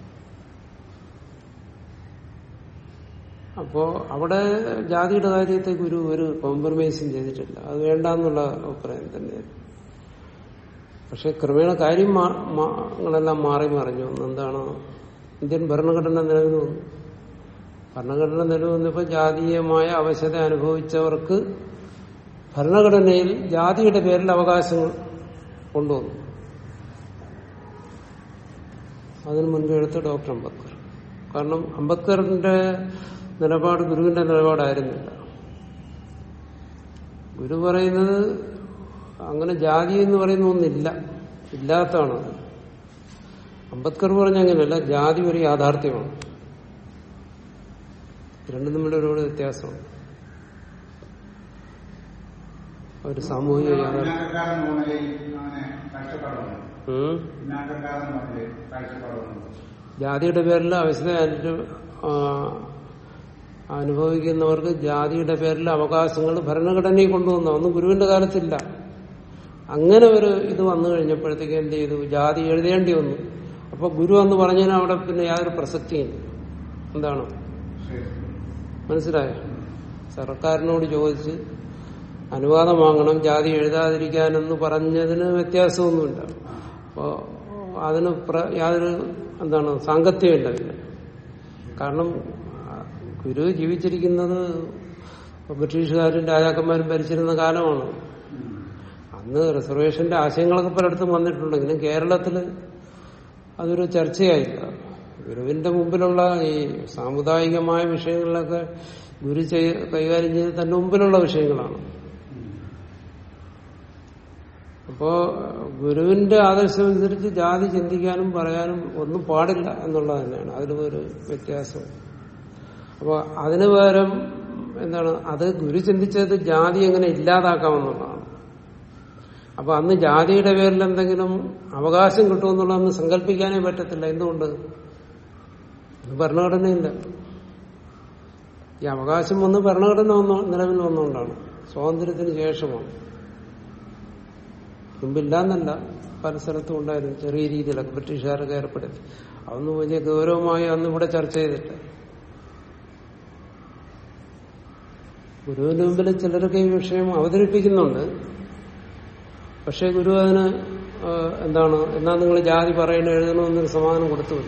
അപ്പോ അവിടെ ജാതിയുടെ കാര്യത്തെ ഗുരു ഒരു കോംപ്രമൈസും ചെയ്തിട്ടില്ല അത് വേണ്ടെന്നുള്ള അഭിപ്രായം തന്നെയായിരുന്നു പക്ഷെ ക്രമേണ കാര്യങ്ങളെല്ലാം മാറി മറിഞ്ഞു എന്താണ് ഇന്ത്യൻ ഭരണഘടന നിലവിൽ വന്നു ഭരണഘടന നിലവിൽ വന്നപ്പോൾ ജാതീയമായ അവശത അനുഭവിച്ചവർക്ക് ഭരണഘടനയിൽ ജാതിയുടെ പേരിൽ അവകാശങ്ങൾ കൊണ്ടുവന്നു അതിന് മുൻപ് എടുത്ത ഡോക്ടർ അംബേദ്കർ കാരണം അംബേദ്കറിന്റെ നിലപാട് ഗുരുവിന്റെ നിലപാടായിരുന്നില്ല ഗുരു പറയുന്നത് അങ്ങനെ ജാതി എന്ന് പറയുന്ന ഒന്നില്ല ഇല്ലാത്തതാണ് അംബേദ്കർ പറഞ്ഞ അങ്ങനെയല്ല ജാതി ഒരു യാഥാർത്ഥ്യമാണ് രണ്ടും തമ്മിൽ ഒരുപാട് വ്യത്യാസമാണ് ഒരു സാമൂഹിക യാഥാർത്ഥ്യം പിന്നാക്കക്കാരൻ നിലയിൽ അങ്ങനെ കാഴ്ചപ്പാടുണ്ട് ഉം. പിന്നാക്കക്കാരൻ നിലയിൽ കാഴ്ചപ്പാടുണ്ട് ജാതിയുടെ പേരിൽ അവശത അനു- ആ, അനുഭവിക്കുന്നവർക്ക് ജാതിയുടെ പേരിൽ അവകാശങ്ങൾ ഭരണഘടനയിൽ കൊണ്ടുവന്നു ഒന്നും ഗുരുവിന്റെ കാലത്തില്ല അങ്ങനെ ഒരു ഇത് വന്നു കഴിഞ്ഞപ്പോഴത്തേക്ക് എന്ത് ചെയ്തു ജാതി എഴുതേണ്ടി വന്നു അപ്പൊ ഗുരു എന്ന് പറഞ്ഞതിന് അവിടെ പിന്നെ യാതൊരു പ്രസക്തിയില്ല എന്താണ് ശരി മനസ്സിലായോ സർക്കാരിനോട് ചോദിച്ച് അനുവാദം വാങ്ങണം ജാതി എഴുതാതിരിക്കാനെന്ന് പറഞ്ഞതിന് വ്യത്യാസമൊന്നുമില്ല അപ്പോ അതിന് പ്ര- യാതൊരു എന്താണ് സാങ്കത്യമില്ല പിന്നെ കാരണം ആ, ഗുരു ജീവിച്ചിരിക്കുന്നത് ബ്രിട്ടീഷുകാരും രാജാക്കന്മാരും ഭരിച്ചിരുന്ന കാലമാണ് അന്ന് റിസർവേഷന്റെ ആശയങ്ങളൊക്കെ പലയിടത്തും വന്നിട്ടുണ്ടെങ്കിലും കേരളത്തിൽ അതൊരു ചർച്ചയായില്ല ഗുരുവിന്റെ മുമ്പിലുള്ള ഈ സാമുദായികമായ വിഷയങ്ങളിലൊക്കെ ഗുരു ചെയ്- കൈകാര്യം ചെയ്ത് തന്റെ മുമ്പിലുള്ള വിഷയങ്ങളാണ് അപ്പോ ഗുരുവിന്റെ ആദർശമനുസരിച്ച് ജാതി ചിന്തിക്കാനും പറയാനും ഒന്നും പാടില്ല എന്നുള്ളത് തന്നെയാണ് അതിൽ ഒരു വ്യത്യാസം അപ്പൊ അതിന് പകരം എന്താണ് അത് ഗുരു ചിന്തിച്ചത് ജാതി എങ്ങനെ ഇല്ലാതാക്കാമെന്നുള്ളതാണ് അപ്പൊ അന്ന് ജാതിയുടെ പേരിൽ എന്തെങ്കിലും അവകാശം കിട്ടുമെന്നുള്ളതെന്ന് സങ്കല്പിക്കാനേ പറ്റത്തില്ല എന്തുകൊണ്ട് ഇത് ഭരണഘടനയില്ല ഈ അവകാശം വന്ന് ഭരണഘടന വന്ന നിലവിൽ വന്നുകൊണ്ടാണ് സ്വാതന്ത്ര്യത്തിന് ശേഷമാണ് മുമ്പില്ലാന്നല്ല പല സ്ഥലത്തും ഉണ്ടായിരുന്നു ചെറിയ രീതിയിലൊക്കെ ബ്രിട്ടീഷുകാരൊക്കെ ഏർപ്പെടുത്തി അതൊന്നും വലിയ ഗൗരവമായി അന്ന് ഇവിടെ ചർച്ച ചെയ്തിട്ട് ഗുരുവിന്റെ മുമ്പിൽ ചിലരൊക്കെ ഈ വിഷയം അവതരിപ്പിക്കുന്നുണ്ട് പക്ഷെ ഗുരു അതിന് ആ, എന്താണ് എന്നാ നിങ്ങൾ ജാതി പറയണ എഴുതണമെന്നൊരു സമാധാനം കൊടുത്തുമില്ല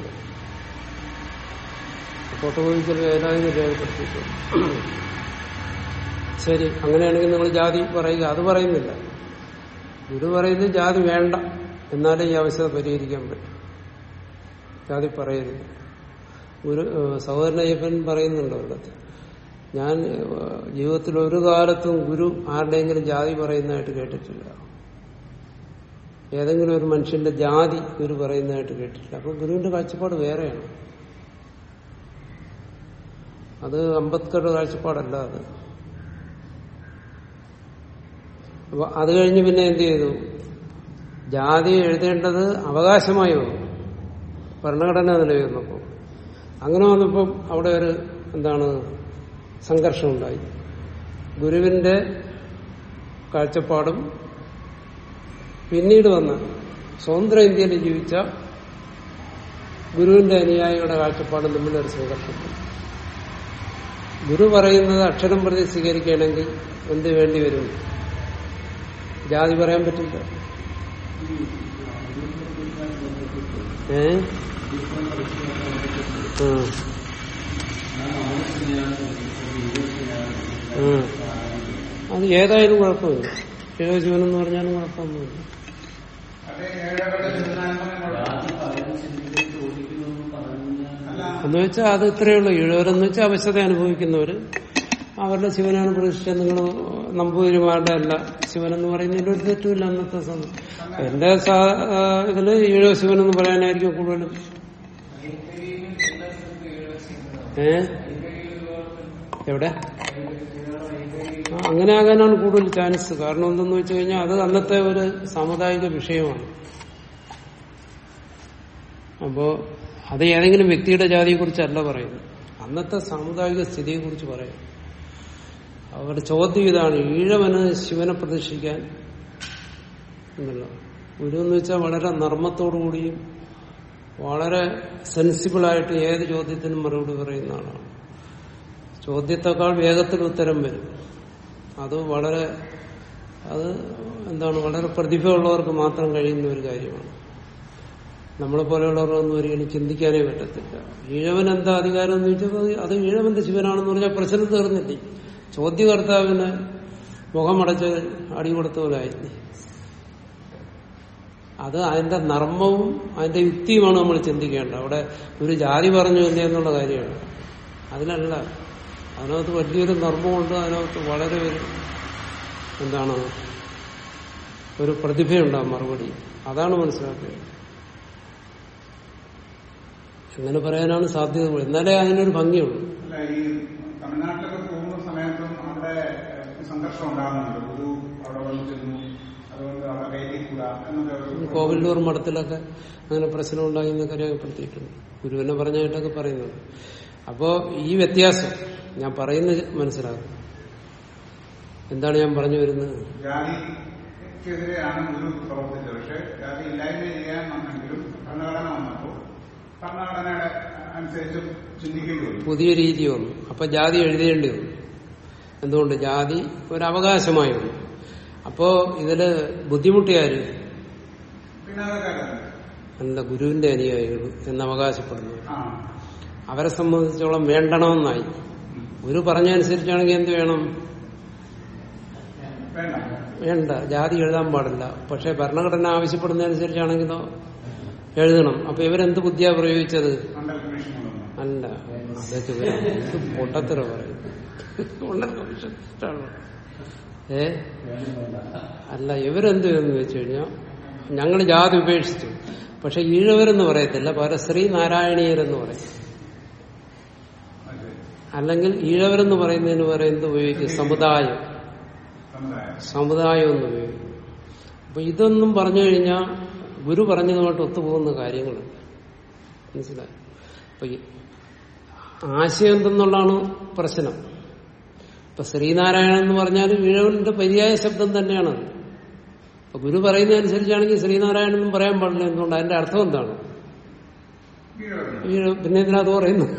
ഫോട്ടോയിൽ ഏതായാലും രേഖപ്പെടുത്തിയിട്ടുണ്ട് ശരി അങ്ങനെയാണെങ്കിൽ നിങ്ങൾ ജാതി പറയുക അത് പറയുന്നില്ല ഗുരു പറയുന്നത് ജാതി വേണ്ട എന്നാലേ ഈ അവസ്ഥ പരിഹരിക്കാൻ പറ്റും ജാതി പറയരുത് ഗുരു ഏഹ് സഹോദരൻ അയ്യപ്പൻ പറയുന്നുണ്ട് അവിടുത്തെ ഞാൻ ഏഹ് ജീവിതത്തിൽ ഒരു കാലത്തും ഗുരു ആരുടെയെങ്കിലും ജാതി പറയുന്നതായിട്ട് കേട്ടിട്ടില്ല ഏതെങ്കിലും ഒരു മനുഷ്യന്റെ ജാതി ഗുരു പറയുന്നതായിട്ട് കേട്ടിട്ടില്ല അപ്പൊ ഗുരുവിന്റെ കാഴ്ചപ്പാട് വേറെയാണ് അത് അംബേദ്കറുടെ കാഴ്ചപ്പാടല്ല അത് അപ്പൊ അത് കഴിഞ്ഞ് പിന്നെ എന്ത് ചെയ്തു ജാതി എഴുതേണ്ടത് അവകാശമായി വന്നു ഭരണഘടന നിലവിൽ വന്നപ്പോ അങ്ങനെ വന്നപ്പം അവിടെ ഒരു എന്താണ് സംഘർഷം ഉണ്ടായി ഗുരുവിന്റെ കാഴ്ചപ്പാടും പിന്നീട് വന്ന സ്വതന്ത്ര ഇന്ത്യയിൽ ജീവിച്ച ഗുരുവിന്റെ അനുയായികളുടെ കാഴ്ചപ്പാടും തമ്മിൽ ഒരു സംഘർഷം വന്നു. ഗുരു പറയുന്നത് അക്ഷരം പ്രതി സ്വീകരിക്കുകയാണെങ്കിൽ എന്ത് വേണ്ടി വരും ജാതി പറയാൻ പറ്റില്ല ഏ ആ. ആ. അത് ഏതായാലും കുഴപ്പമില്ല ശിവശിവൻ എന്ന് പറഞ്ഞാലും കുഴപ്പമൊന്നുമില്ല അത് ഏഴകളുടെ സിദ്ധാന്തം എന്നുള്ള- അല്ല എന്ന് വെച്ചാൽ അത് ഇത്രയേ ഉള്ളൂ ഈഴവരെന്ന് വെച്ചാൽ അവശത അനുഭവിക്കുന്നവര് അവരുടെ ശിവനാണ് പ്രതിഷ്ഠ നിങ്ങൾ നമ്പൂതിരിമാരുടെ അല്ല ശിവൻ എന്ന് പറയുന്നതിൽ ഒരു തെറ്റുമില്ല അന്നത്തെ സമയം എന്റെ സാ- ആ, ഇതില് ഈഴവ ശിവൻ എന്ന് പറയാനായിരിക്കും കൂടുതലും ഏ എവിടെ ആ, അങ്ങനെ ആകാനാണ് കൂടുതൽ ചാൻസ് കാരണം എന്തെന്ന് വെച്ച് കഴിഞ്ഞാൽ അത് അന്നത്തെ ഒരു സാമുദായിക വിഷയമാണ് അപ്പോ അത് ഏതെങ്കിലും വ്യക്തിയുടെ ജാതിയെ കുറിച്ചല്ല പറയുന്നത് അന്നത്തെ സാമുദായിക സ്ഥിതിയെ കുറിച്ച് പറയും അവരുടെ ചോദ്യം ഇതാണ് ഈഴവന് ശിവനെ പ്രദർശിക്കാൻ എന്നുള്ളത് ഗുരു എന്ന് വെച്ചാൽ വളരെ നർമ്മത്തോടുകൂടിയും വളരെ സെൻസിബിളായിട്ട് ഏത് ചോദ്യത്തിനും മറുപടി പറയുന്ന ആളാണ് ചോദ്യത്തെക്കാൾ വേഗത്തിൽ ഉത്തരം വരും അത് വളരെ അത് എന്താണ് വളരെ പ്രതിഭയുള്ളവർക്ക് മാത്രം കഴിയുന്ന ഒരു കാര്യമാണ് നമ്മളെ പോലെയുള്ളവരൊന്നും ഒരിക്കലും ചിന്തിക്കാനേ പറ്റത്തില്ല ഈഴവൻ എന്താ അധികാരം എന്ന് ചോദിച്ചപ്പോൾ അത് ഈഴവന്റെ ശിവനാണെന്ന് പറഞ്ഞാൽ പ്രശ്നം തീർന്നില്ലേ ചോദ്യകർത്താവിന് മുഖമടച്ച് അടി കൊടുത്ത പോലെ ആയില്ലേ അത് അതിന്റെ നർമ്മവും അതിന്റെ യുക്തിയുമാണ് നമ്മൾ ചിന്തിക്കേണ്ടത് അവിടെ ഒരു ജാതി പറഞ്ഞു ഇല്ല എന്നുള്ള കാര്യമാണ് അതിനല്ല അതിനകത്ത് വലിയൊരു നർമ്മമുണ്ട് അതിനകത്ത് വളരെ ഒരു എന്താണ് ഒരു പ്രതിഭയുണ്ട് ആ മറുപടി അതാണ് മനസ്സിലാക്കേണ്ടത് അങ്ങനെ പറയാനാണ് സാധ്യത കൂടുതൽ. എന്നാലേ അതിനൊരു ഭംഗിയുള്ളൂ അല്ല ഈ തമിഴ്നാട്ടിലൊക്കെ പോകുന്ന സമയത്തും അവിടെ ഏഹ്, സംഘർഷം ഉണ്ടാകുന്നുണ്ട് ഗുരു അവിടെ വന്ന് ചെന്നു അതുകൊണ്ട് അവിടെ കയറ്റിക്കൂടാ എന്നൊക്കെ ഒരു- കോവിലൂർ മഠത്തിലൊക്കെ അങ്ങനെ പ്രശ്നം ഉണ്ടായി എന്നൊക്കെ രേഖപ്പെടുത്തിയിട്ടുണ്ട് ഗുരുവിനെ പറഞ്ഞായിട്ടൊക്കെ പറയുന്നത് അപ്പോ ഈ വ്യത്യാസം ഞാൻ പറയുന്നത് മനസ്സിലാക്കും എന്താണ് ഞാൻ പറഞ്ഞു വരുന്നത് ജാതിക്കെതിരെയാണ് ഗുരു പ്രവർത്തിച്ചത് പക്ഷെ ജാതി ഇല്ലായ്മ ചെയ്യാൻ വന്നെങ്കിലും ഭരണഘടന വന്നപ്പോൾ ഭരണഘടനയുടെ അനുസരിച്ച് ചിന്തിക്കേണ്ടി വരും പുതിയ രീതി വന്നു അപ്പൊ ജാതി എഴുതേണ്ടി വന്നു എന്തുകൊണ്ട് ജാതി ഒരു അവകാശമായി വന്നു അപ്പോ ഇതില് ബുദ്ധിമുട്ടിയാര് പിന്നെ അതൊക്കെ എന്താ ഗുരുവിന്റെ അനുയായികൾ എന്ന് അവകാശപ്പെടുന്നു ആ അവരെ സംബന്ധിച്ചോളം വേണ്ടണമെന്നായി ഗുരു പറഞ്ഞനുസരിച്ചാണെങ്കിൽ എന്ത് വേണം വേണ്ട വേണ്ട ജാതി എഴുതാൻ പാടില്ല പക്ഷെ ഭരണഘടന ആവശ്യപ്പെടുന്നതനുസരിച്ചാണെങ്കിലോ എഴുതണം അപ്പൊ ഇവരെന്ത് ബുദ്ധിയാ പ്രയോഗിച്ചത് മണ്ഡൽ കമ്മീഷൻ കൊണ്ടുവന്നു അല്ല അതൊക്കെ ഇവര് ഇത് പൊട്ടത്തര പറയുന്നത് മണ്ഡൽ കമ്മീഷൻ ഇഷ്ടമാണോ? ഏ അല്ല ഇവരെന്ത് എന്ന് വെച്ച് കഴിഞ്ഞാൽ ഞങ്ങൾ ജാതി ഉപേക്ഷിച്ചു പക്ഷെ ഈഴവരെന്ന് പറയത്തില്ല പകരം ശ്രീനാരായണീയരെന്ന് പറയും അത് അല്ലെങ്കിൽ ഈഴവരെന്ന് പറയുന്നതിന് പകരം എന്ത് ഉപയോഗിക്കും സമുദായം സമുദായം സമുദായം എന്ന് ഉപയോഗിക്കും അപ്പൊ ഇതൊന്നും പറഞ്ഞു കഴിഞ്ഞാൽ ഗുരു പറഞ്ഞതുമായിട്ട് ഒത്തുപോകുന്ന കാര്യങ്ങളുണ്ട് മനസ്സിലായി അപ്പൊ ഈ ആശയം എന്തെന്നുള്ളതാണ് പ്രശ്നം ഇപ്പൊ ശ്രീനാരായണൻ എന്ന് പറഞ്ഞാൽ ഈഴവന്റെ പര്യായ ശബ്ദം തന്നെയാണ് അപ്പൊ ഗുരു പറയുന്നതനുസരിച്ചാണെങ്കിൽ ശ്രീനാരായണൻ എന്നും പറയാൻ പാടില്ല എന്തുകൊണ്ട് അതിന്റെ അർത്ഥം എന്താണ് കീഴടങ്ങും ഈ പിന്നെ എന്തിനത് പറയുന്നു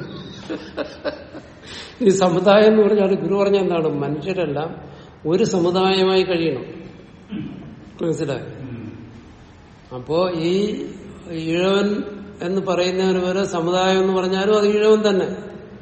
ഈ സമുദായം എന്ന് പറഞ്ഞാൽ ഗുരു പറഞ്ഞ എന്താണ് മനുഷ്യരെല്ലാം ഒരു സമുദായമായി കഴിയണം മനസ്സിലായി അപ്പോ ഈ ഈഴവൻ എന്ന് പറയുന്നതിന് വരെ സമുദായം എന്ന് പറഞ്ഞാലും അത് ഈഴവൻ തന്നെ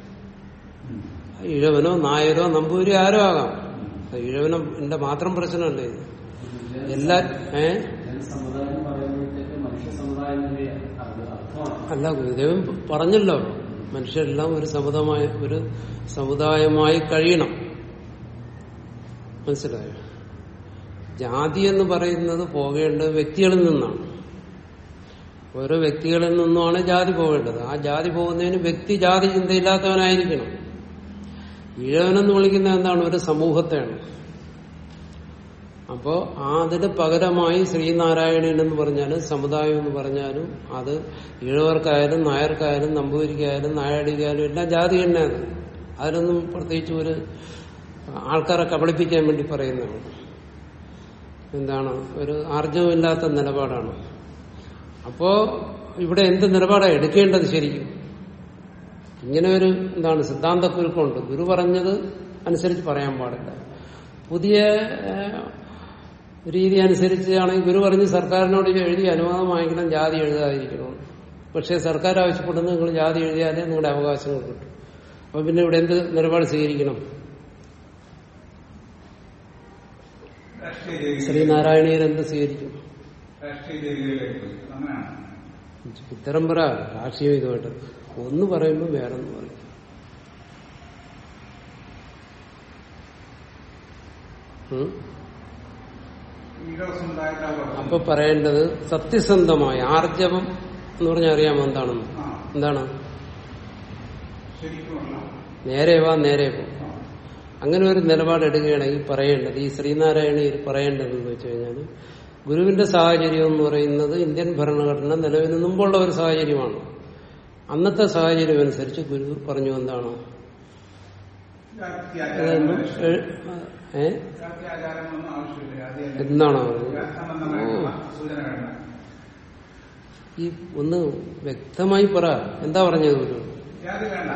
ഈഴവനോ നായരോ നമ്പൂരി ആരോ ആകാം അത് ഈഴവനും എന്റെ മാത്രം പ്രശ്നമല്ലേ ഇത് എല്ലാ ഏ സമുദായം പറയുമ്പോഴത്തേക്ക് മനുഷ്യ സമുദായം അത് അർത്ഥമാണ് അല്ല ഗുരുദേവൻ പറഞ്ഞല്ലോ മനുഷ്യരെല്ലാം ഒരു സമുദായ ഒരു സമുദായമായി കഴിയണം മനസ്സിലായോ ജാതി എന്ന് പറയുന്നത് പോകേണ്ടത് വ്യക്തികളിൽ നിന്നാണ് ഓരോ വ്യക്തികളിൽ നിന്നുമാണ് ജാതി പോകേണ്ടത് ആ ജാതി പോകുന്നതിന് വ്യക്തി ജാതി ചിന്തയില്ലാത്തവനായിരിക്കണം ഈഴവനെന്ന് വിളിക്കുന്നത് എന്താണ് ഒരു സമൂഹത്തെയാണ് അപ്പോ അതിന് പകരമായി ശ്രീനാരായണൻ എന്ന് പറഞ്ഞാലും സമുദായം എന്ന് പറഞ്ഞാലും അത് ഈഴവർക്കായാലും നായർക്കായാലും നമ്പൂരിക്കായാലും നായാടിക്കായാലും എല്ലാം ജാതി തന്നെയാണ് അതിനൊന്നും പ്രത്യേകിച്ച് ഒരു ആൾക്കാരെ കബളിപ്പിക്കാൻ വേണ്ടി പറയുന്നതാണ് എന്താണ് ഒരു ആർജവമില്ലാത്ത നിലപാടാണ് അപ്പോ ഇവിടെ എന്ത് നിലപാടാണ് എടുക്കേണ്ടത് ശരിക്കും ഇങ്ങനെ ഒരു എന്താണ് സിദ്ധാന്തക്കുരുക്കുണ്ട് ഗുരു പറഞ്ഞത് അനുസരിച്ച് പറയാൻ പാടില്ല പുതിയ ഏഹ്, രീതി അനുസരിച്ചാണെങ്കിൽ ഗുരു പറഞ്ഞ് സർക്കാരിനോട് എഴുതി അനുവാദം വാങ്ങിക്കണം ജാതി എഴുതാതിരിക്കണം പക്ഷേ സർക്കാർ ആവശ്യപ്പെടുന്നത് നിങ്ങൾ ജാതി എഴുതിയാലേ നിങ്ങളുടെ അവകാശങ്ങൾ കിട്ടും അപ്പൊ പിന്നെ ഇവിടെ എന്ത് നിലപാട് സ്വീകരിക്കണം രാഷ്ട്രീയ രീതിയിൽ ശ്രീനാരായണീയർ എന്ത് സ്വീകരിക്കും രാഷ്ട്രീയ രീതികളിലേക്ക് പോയി അങ്ങനെയാണ് ഉത്തരം പറ രാഷ്ട്രീയം ഇതുമായിട്ട് ഒന്ന് പറയുമ്പോൾ വേറൊന്ന് പറയും ഉം? ഈഴവ സമുദായക്കാർ അപ്പൊ പറയേണ്ടത് സത്യസന്ധമായ ആർജവം എന്ന് പറഞ്ഞാൽ അറിയാമോ എന്താണെന്ന് ആ എന്താണ് ശരിക്കുമല്ല നേരെ വാ നേരെ പോ അങ്ങനെ ഒരു നിലപാട് എടുക്കുകയാണെങ്കിൽ പറയേണ്ടത് ഈ ശ്രീനാരായണീയർ പറയേണ്ടതെന്ന് വെച്ച് കഴിഞ്ഞാൽ ഗുരുവിന്റെ സാഹചര്യം എന്ന് പറയുന്നത് ഇന്ത്യൻ ഭരണഘടന നിലവിന് മുമ്പുള്ള ഒരു സാഹചര്യമാണ് അന്നത്തെ സാഹചര്യം അനുസരിച്ച് ഗുരു പറഞ്ഞു എന്താണ് അതൊന്നും ജാത്യാചാരങ്ങൾ എ- ഏ ജാത്യാചാരങ്ങളൊന്നും ആവശ്യമില്ല അത് എന്നാണോ പറഞ്ഞത്? സംബന്ധമായിട്ടുള്ള സൂചന വേണ്ട ഈ ഒന്ന് വ്യക്തമായി പറ എന്താ പറഞ്ഞത് ഗുരു ജാതി വേണ്ട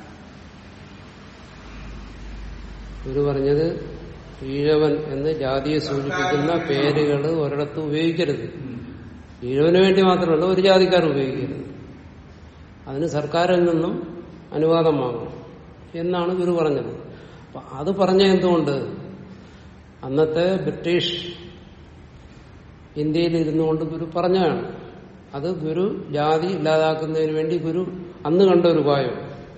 ഗുരു പറഞ്ഞത് ഈഴവൻ എന്ന് ജാതിയെ സൂചിപ്പിക്കുന്ന പേരുകൾ ഒരിടത്തും ഉപയോഗിക്കരുത് ഈഴവന് വേണ്ടി മാത്രമല്ല ഒരു ജാതിക്കാർ ഉപയോഗിക്കരുത് അതിന് സർക്കാരിൽ നിന്നും അനുവാദം വാങ്ങും എന്നാണ് ഗുരു പറഞ്ഞത് അപ്പൊ അത് പറഞ്ഞ എന്തുകൊണ്ട് അന്നത്തെ ബ്രിട്ടീഷ് ഇന്ത്യയിൽ ഇരുന്നുകൊണ്ട് ഗുരു പറഞ്ഞതാണ് അത് ഗുരു ജാതി ഇല്ലാതാക്കുന്നതിന് വേണ്ടി ഗുരു അന്ന് കണ്ട ഒരു ഉപായം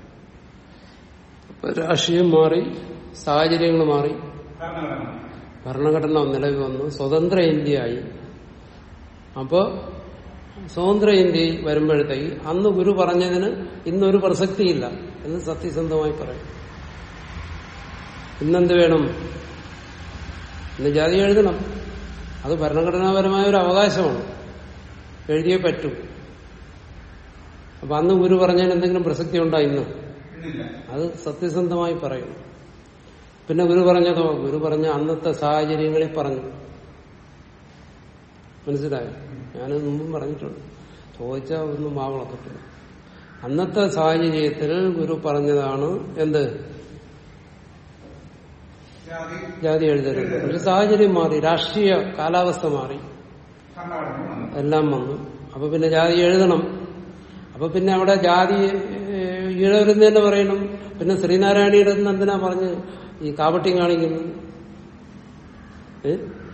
അപ്പൊ രാഷ്ട്രീയം മാറി സാഹചര്യങ്ങൾ മാറി ഭരണഘടന ഭരണഘടന നിലവിൽ വന്നു സ്വതന്ത്ര ഇന്ത്യയായി അപ്പോ സ്വതന്ത്ര ഇന്ത്യ വരുമ്പോഴത്തേക്ക് അന്ന് ഗുരു പറഞ്ഞതിന് ഇന്നൊരു പ്രസക്തിയില്ല എന്ന് സത്യസന്ധമായി പറയും ഇന്നെന്ത് വേണം ഇന്ന് ജാതി എഴുതണം അത് ഭരണഘടനാപരമായ ഒരു അവകാശമാണ് എഴുതിയേ പറ്റൂ അപ്പൊ അന്ന് ഗുരു പറഞ്ഞതിന് എന്തെങ്കിലും പ്രസക്തി ഉണ്ടോ ഇന്ന് ഇന്നില്ല അത് സത്യസന്ധമായി പറയണം പിന്നെ ഗുരു പറഞ്ഞതോ ഗുരു പറഞ്ഞ അന്നത്തെ സാഹചര്യങ്ങളിൽ പറഞ്ഞു മനസ്സിലായോ ഞാനത് മുമ്പും പറഞ്ഞിട്ടുണ്ട് ചോദിച്ചാൽ ഒന്നും മാവളക്കത്തില്ല അന്നത്തെ സാഹചര്യത്തിൽ ഗുരു പറഞ്ഞതാണ് എന്ത് ജാതി ജാതി എഴുതരുത് പക്ഷെ സാഹചര്യം മാറി രാഷ്ട്രീയ കാലാവസ്ഥ മാറി ഭരണഘടന വന്നു എല്ലാം വന്നു അപ്പൊ പിന്നെ ജാതി എഴുതണം അപ്പൊ പിന്നെ അവിടെ ജാതി ഏഹ്, ഈഴവരെന്ന് തന്നെ പറയണം പിന്നെ ശ്രീനാരായണീയുടെ എന്തിനാ പറഞ്ഞ് ഈ കാപട്യം കാണിക്കുന്നത് ഏ?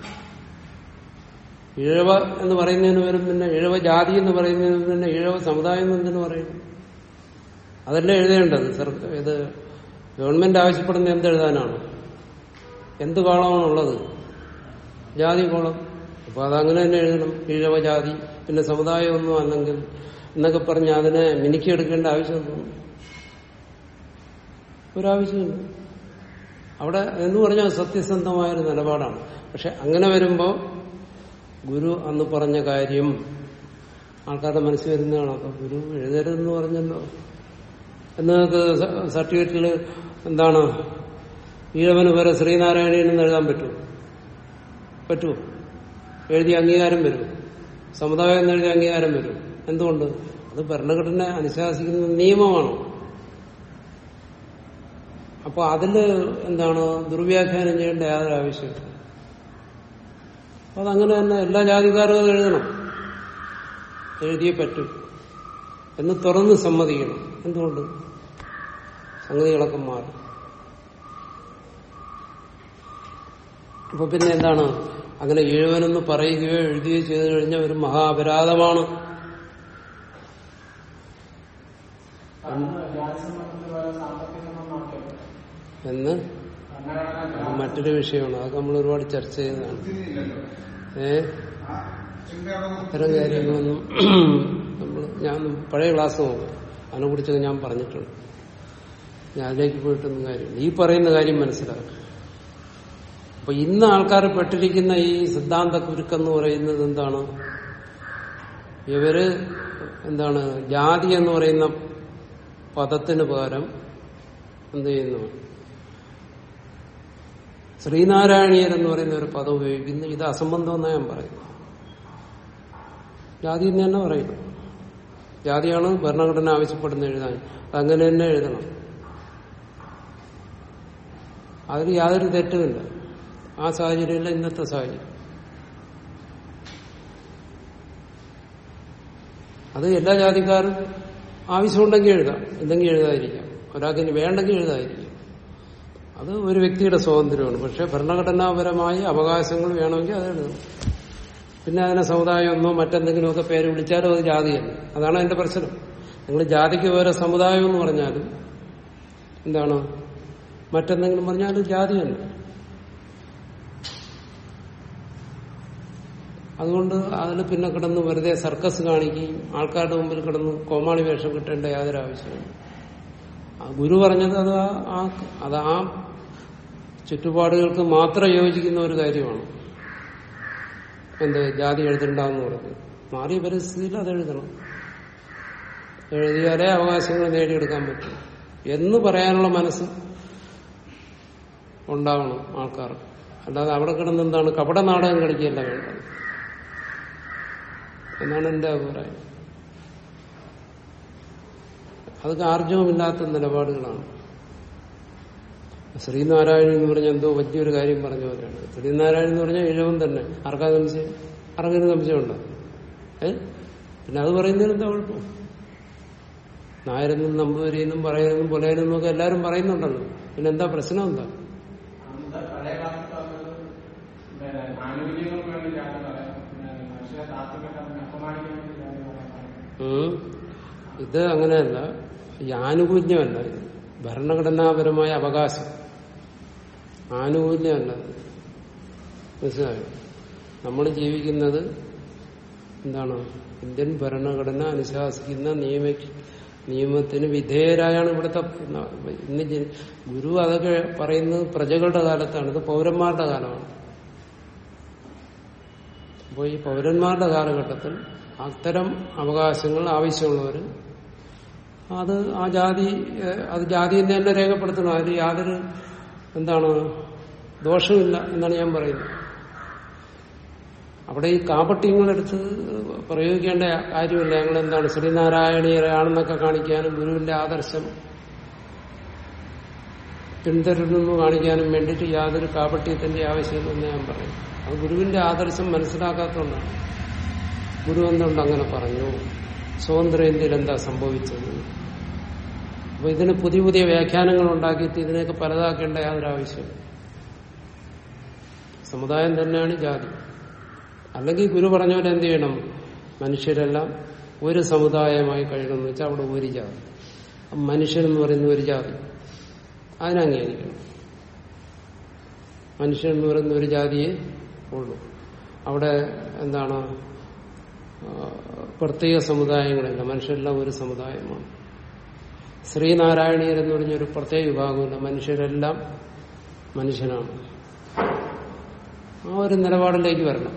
ഇഴവ എന്ന് പറയുന്നതിന് വരും പിന്നെ ഇഴവ ജാതി എന്ന് പറയുന്നതിന് പിന്നെ ഇഴവ സമുദായം എന്ന് എന്തിനു പറയുന്നു അതല്ലേ എഴുതേണ്ടത് സർക്കാർ ഇത് ഗവൺമെന്റ് ആവശ്യപ്പെടുന്ന എന്തെഴുതാനാണ് എന്ത് കോളമാണുള്ളത് ജാതി കോളം അപ്പൊ അതങ്ങനെ തന്നെ എഴുതണം ഈഴവ ജാതി പിന്നെ സമുദായമൊന്നും അല്ലെങ്കിൽ എന്നൊക്കെ പറഞ്ഞ് അതിനെ മിനുക്കിയെടുക്കേണ്ട ആവശ്യമൊന്നും ഒരാവശ്യമില്ല അവിടെ എന്ന് പറഞ്ഞാൽ സത്യസന്ധമായൊരു നിലപാടാണ് പക്ഷെ അങ്ങനെ വരുമ്പോ ഗുരു അന്ന് പറഞ്ഞ കാര്യം ആൾക്കാരുടെ മനസ്സിൽ വരുന്നതാണ് അപ്പൊ ഗുരു എഴുതരുതെന്ന് പറഞ്ഞല്ലോ എന്ന് നിങ്ങൾക്ക് സർട്ടിഫിക്കറ്റിൽ എന്താണ് ഈഴവന് വരെ ശ്രീനാരായണൻ എന്ന് എഴുതാൻ പറ്റുമോ പറ്റുമോ എഴുതിയ അംഗീകാരം വരും സമുദായം എന്ന് എഴുതിയ അംഗീകാരം വരും എന്തുകൊണ്ട് അത് ഭരണഘടന അനുശാസിക്കുന്ന നിയമമാണ് അപ്പൊ അതില് എന്താണ് ദുർവ്യാഖ്യാനം ചെയ്യേണ്ട യാതൊരു ആവശ്യമില്ല അപ്പൊ അതങ്ങനെ തന്നെ എല്ലാ ജാതിക്കാരും അത് എഴുതണം എഴുതിയേ പറ്റൂ എന്ന് തുറന്ന് സമ്മതിക്കണം എന്തുകൊണ്ട് സംഗതികളൊക്കെ മാറും അപ്പൊ പിന്നെ എന്താണ് അങ്ങനെ എഴുവനെന്ന് പറയുകയോ എഴുതുകയോ ചെയ്തു കഴിഞ്ഞാൽ ഒരു മഹാ അപരാധമാണ് അന്ന് ജാതി സംബന്ധത്തിന് പോലെ സാമ്പത്തിക നിയമം മാറ്റം എന്ന് ഭരണഘടന അത് മറ്റൊരു വിഷയമാണ് അതൊക്കെ നമ്മൾ ഒരുപാട് ചർച്ച ചെയ്തതാണ് ബുദ്ധിയില്ലല്ലോ ഏ ആ ചിന്തയുടെ ഇത്തരം കാര്യങ്ങളൊന്നും നമ്മൾ ഞാൻ പഴയ ക്ലാസ് നോക്കാം അതിനെ കുറിച്ചൊക്കെ ഞാൻ പറഞ്ഞിട്ടുണ്ട് ഞാൻ അതിലേക്ക് പോയിട്ടൊന്നും കാര്യമില്ല ഈ പറയുന്ന കാര്യം മനസ്സിലാക്കും അപ്പൊ ഇന്ന് ആൾക്കാർ പെട്ടിരിക്കുന്ന ഈ സിദ്ധാന്ത കുരുക്കെന്ന് പറയുന്നത് എന്താണ് ഇവര് എന്താണ് ജാതി എന്ന് പറയുന്ന പദത്തിന് പകരം എന്ത് ചെയ്യുന്നു ശ്രീനാരായണീയർ എന്ന് പറയുന്ന ഒരു പദം ഉപയോഗിക്കുന്നു ഇത് അസംബന്ധം എന്നാ ഞാൻ പറയുന്നു ജാതി എന്ന് തന്നെ പറയുന്നു ജാതിയാണ് ഭരണഘടന ആവശ്യപ്പെടുന്ന എഴുതാൻ അതങ്ങനെ തന്നെ എഴുതണം അതിൽ യാതൊരു തെറ്റുമില്ല ആ സാഹചര്യമില്ല ഇന്നത്തെ സാഹചര്യം അത് എല്ലാ ജാതിക്കാരും ആവശ്യമുണ്ടെങ്കിൽ എഴുതാം ഇല്ലെങ്കിൽ എഴുതാതിരിക്കാം ഒരാൾക്ക് ഇനി വേണ്ടെങ്കിൽ എഴുതാതിരിക്കാം അത് ഒരു വ്യക്തിയുടെ സ്വാതന്ത്ര്യമാണ് പക്ഷെ ഭരണഘടനാപരമായ അവകാശങ്ങൾ വേണമെങ്കിൽ അത് എഴുതണം പിന്നെ അതിനെ സമുദായമൊന്നോ മറ്റെന്തെങ്കിലുമൊക്കെ പേര് വിളിച്ചാലും അത് ജാതിയല്ല അതാണ് അതിന്റെ പ്രശ്നം നിങ്ങൾ ജാതിക്ക് വേറെ സമുദായം എന്ന് പറഞ്ഞാലും എന്താണ് മറ്റെന്തെങ്കിലും പറഞ്ഞാലും ജാതി തന്നെ അതുകൊണ്ട് അതിൽ പിന്നെ കിടന്ന് വെറുതെ സർക്കസ് കാണിക്കുകയും ആൾക്കാരുടെ മുമ്പിൽ കിടന്ന് കോമാളി വേഷം കിട്ടേണ്ട യാതൊരു ആവശ്യമില്ല ആ ഗുരു പറഞ്ഞത് അത് ആ- ആ അത് ആ ചുറ്റുപാടുകൾക്ക് മാത്രം യോജിക്കുന്ന ഒരു കാര്യമാണ് എന്ത് ജാതി എഴുതണ്ടെന്ന് പറഞ്ഞത് മാറിയ പരിസ്ഥിതിയിൽ അത് എഴുതണം എഴുതിയാലേ അവകാശങ്ങൾ നേടിയെടുക്കാൻ പറ്റും എന്ന് പറയാനുള്ള മനസ്സ് ഉണ്ടാവണം ആൾക്കാർ അല്ലാതെ അവിടെ കിടന്ന് എന്താണ് കപട നാടകം കളിക്കുകയല്ല വേണ്ടത് എന്നാണ് എന്റെ അഭിപ്രായം അതൊക്കെ ആർജവമില്ലാത്ത നിലപാടുകളാണ് ശ്രീനാരായണൻ എന്ന് പറഞ്ഞ എന്തോ വലിയൊരു കാര്യം പറഞ്ഞ പോലെയാണ് ശ്രീനാരായണൻ എന്ന് പറഞ്ഞാൽ ഇഴവൻ തന്നെ ആർക്കാ സംശയം ആർക്കെങ്കിലും സംശയമുണ്ടോ ഏ പിന്നെ അത് പറയുന്നതിന് എന്താ കുഴപ്പം നായരെന്നും നമ്പൂതിരിയെന്നും പറയുന്നതും പുലയനെന്നും ഒക്കെ എല്ലാവരും പറയുന്നുണ്ടല്ലോ പിന്നെ എന്താ പ്രശ്നം എന്താ അന്നത്തെ പഴയ കാലത്ത് അത് പിന്നെ ആനുകൂല്യങ്ങൾക്ക് വേണ്ടി ജാതി പറയാം പിന്നെ മനുഷ്യരെ താത്വികത അപമാനിക്കാൻ വേണ്ടി ജാതി പറയാം ഉം. ഇത് അങ്ങനെയല്ല ഈ ആനുകൂല്യമല്ല ഇത് ഭരണഘടനാപരമായ അവകാശം ആനുകൂല്യമല്ല ഇത്. മനസ്സിലായോ നമ്മൾ ജീവിക്കുന്നത് എന്താണ് ഇന്ത്യൻ ഭരണഘടന അനുശാസിക്കുന്ന നിയമ നിയമത്തിന് വിധേയരായാണ് ഇവിടുത്തെ ഇന്ന് ജന- ഗുരു അതൊക്കെ പറയുന്നത് പ്രജകളുടെ കാലത്താണ് ഇത് പൗരന്മാരുടെ കാലമാണ് അപ്പോൾ ഈ പൗരന്മാരുടെ കാലഘട്ടത്തിൽ അത്തരം അവകാശങ്ങൾ ആവശ്യമുള്ളവർ അത് ആ ജാതി ഏഹ്, അത് ജാതി എന്ന് തന്നെ രേഖപ്പെടുത്തണം അതിൽ യാതൊരു എന്താണ് ദോഷമില്ല എന്നാണ് ഞാൻ പറയുന്നത് അവിടെ ഈ കാപട്യങ്ങളെടുത്ത് പ്രയോഗിക്കേണ്ട കാര്യമില്ല ഞങ്ങൾ എന്താണ് ശ്രീനാരായണീയരാണെന്നൊക്കെ കാണിക്കാനും ഗുരുവിന്റെ ആദർശം പിന്തുടരുന്നു കാണിക്കാനും വേണ്ടിയിട്ട് യാതൊരു കാപട്യത്തിന്റെ ആവശ്യമില്ലെന്ന് ഞാൻ പറയും അത് ഗുരുവിന്റെ ആദർശം മനസ്സിലാക്കാത്തതുകൊണ്ടാണ് ഗുരു എന്തുകൊണ്ട് അങ്ങനെ പറഞ്ഞു സ്വതന്ത്രേന്ത്യയിൽ എന്താ സംഭവിച്ചത് അപ്പൊ ഇതിന് പുതിയ പുതിയ വ്യാഖ്യാനങ്ങൾ ഉണ്ടാക്കിയിട്ട് ഇതിനെയൊക്കെ പലതാക്കേണ്ട യാതൊരു ആവശ്യമില്ല സമുദായം തന്നെയാണ് ജാതി അല്ലെങ്കിൽ ഗുരു പറഞ്ഞ പോലെ എന്ത് ചെയ്യണം മനുഷ്യരെല്ലാം ഒരു സമുദായമായി കഴിയണമെന്ന് വെച്ചാൽ അവിടെ ഒരു ജാതി മനുഷ്യൻ എന്ന് പറയുന്ന ഒരു ജാതി അതിനെ അംഗീകരിക്കണം മനുഷ്യൻ എന്ന് പറയുന്ന ഒരു ജാതിയെ ഉള്ളൂ അവിടെ എന്താണ് ആ, പ്രത്യേക സമുദായങ്ങളില്ല മനുഷ്യരെല്ലാം ഒരു സമുദായമാണ് ശ്രീനാരായണീയർ എന്ന് പറഞ്ഞൊരു പ്രത്യേക വിഭാഗമില്ല മനുഷ്യരെല്ലാം മനുഷ്യനാണ് ആ ഒരു നിലപാടിലേക്ക് വരണം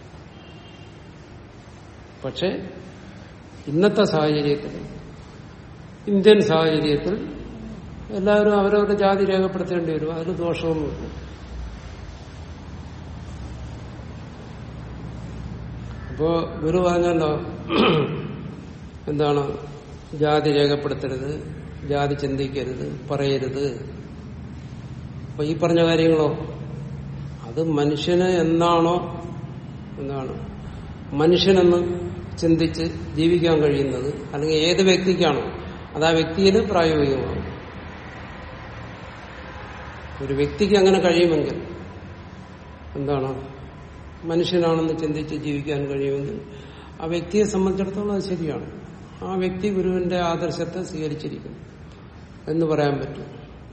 പക്ഷെ ഇന്നത്തെ സാഹചര്യത്തിൽ ഇന്ത്യൻ സാഹചര്യത്തിൽ എല്ലാവരും അവരവരുടെ ജാതി രേഖപ്പെടുത്തേണ്ടി വരും അതിൽ ദോഷമൊന്നുമില്ല അപ്പോ ഗുരു പറഞ്ഞല്ലോ എന്താണ് ജാതി രേഖപ്പെടുത്തരുത് ജാതി ചിന്തിക്കരുത് പറയരുത് അപ്പൊ ഈ പറഞ്ഞ കാര്യങ്ങളോ അത് മനുഷ്യന് എന്നാണോ എന്താണ് മനുഷ്യനെന്ന് ചിന്തിച്ച് ജീവിക്കാൻ കഴിയുന്നത് അല്ലെങ്കിൽ ഏത് വ്യക്തിക്കാണോ അത് ആ വ്യക്തിയിൽ പ്രായോഗികമാകും ഒരു വ്യക്തിക്ക് അങ്ങനെ കഴിയുമെങ്കിൽ എന്താണ് മനുഷ്യനാണെന്ന് ചിന്തിച്ച് ജീവിക്കാൻ കഴിയുമെങ്കിൽ ആ വ്യക്തിയെ സംബന്ധിച്ചിടത്തോളം അത് ശരിയാണ് ആ വ്യക്തി ഗുരുവിന്റെ ആദർശത്തെ സ്വീകരിച്ചിരിക്കുന്നു എന്ന് പറയാൻ പറ്റും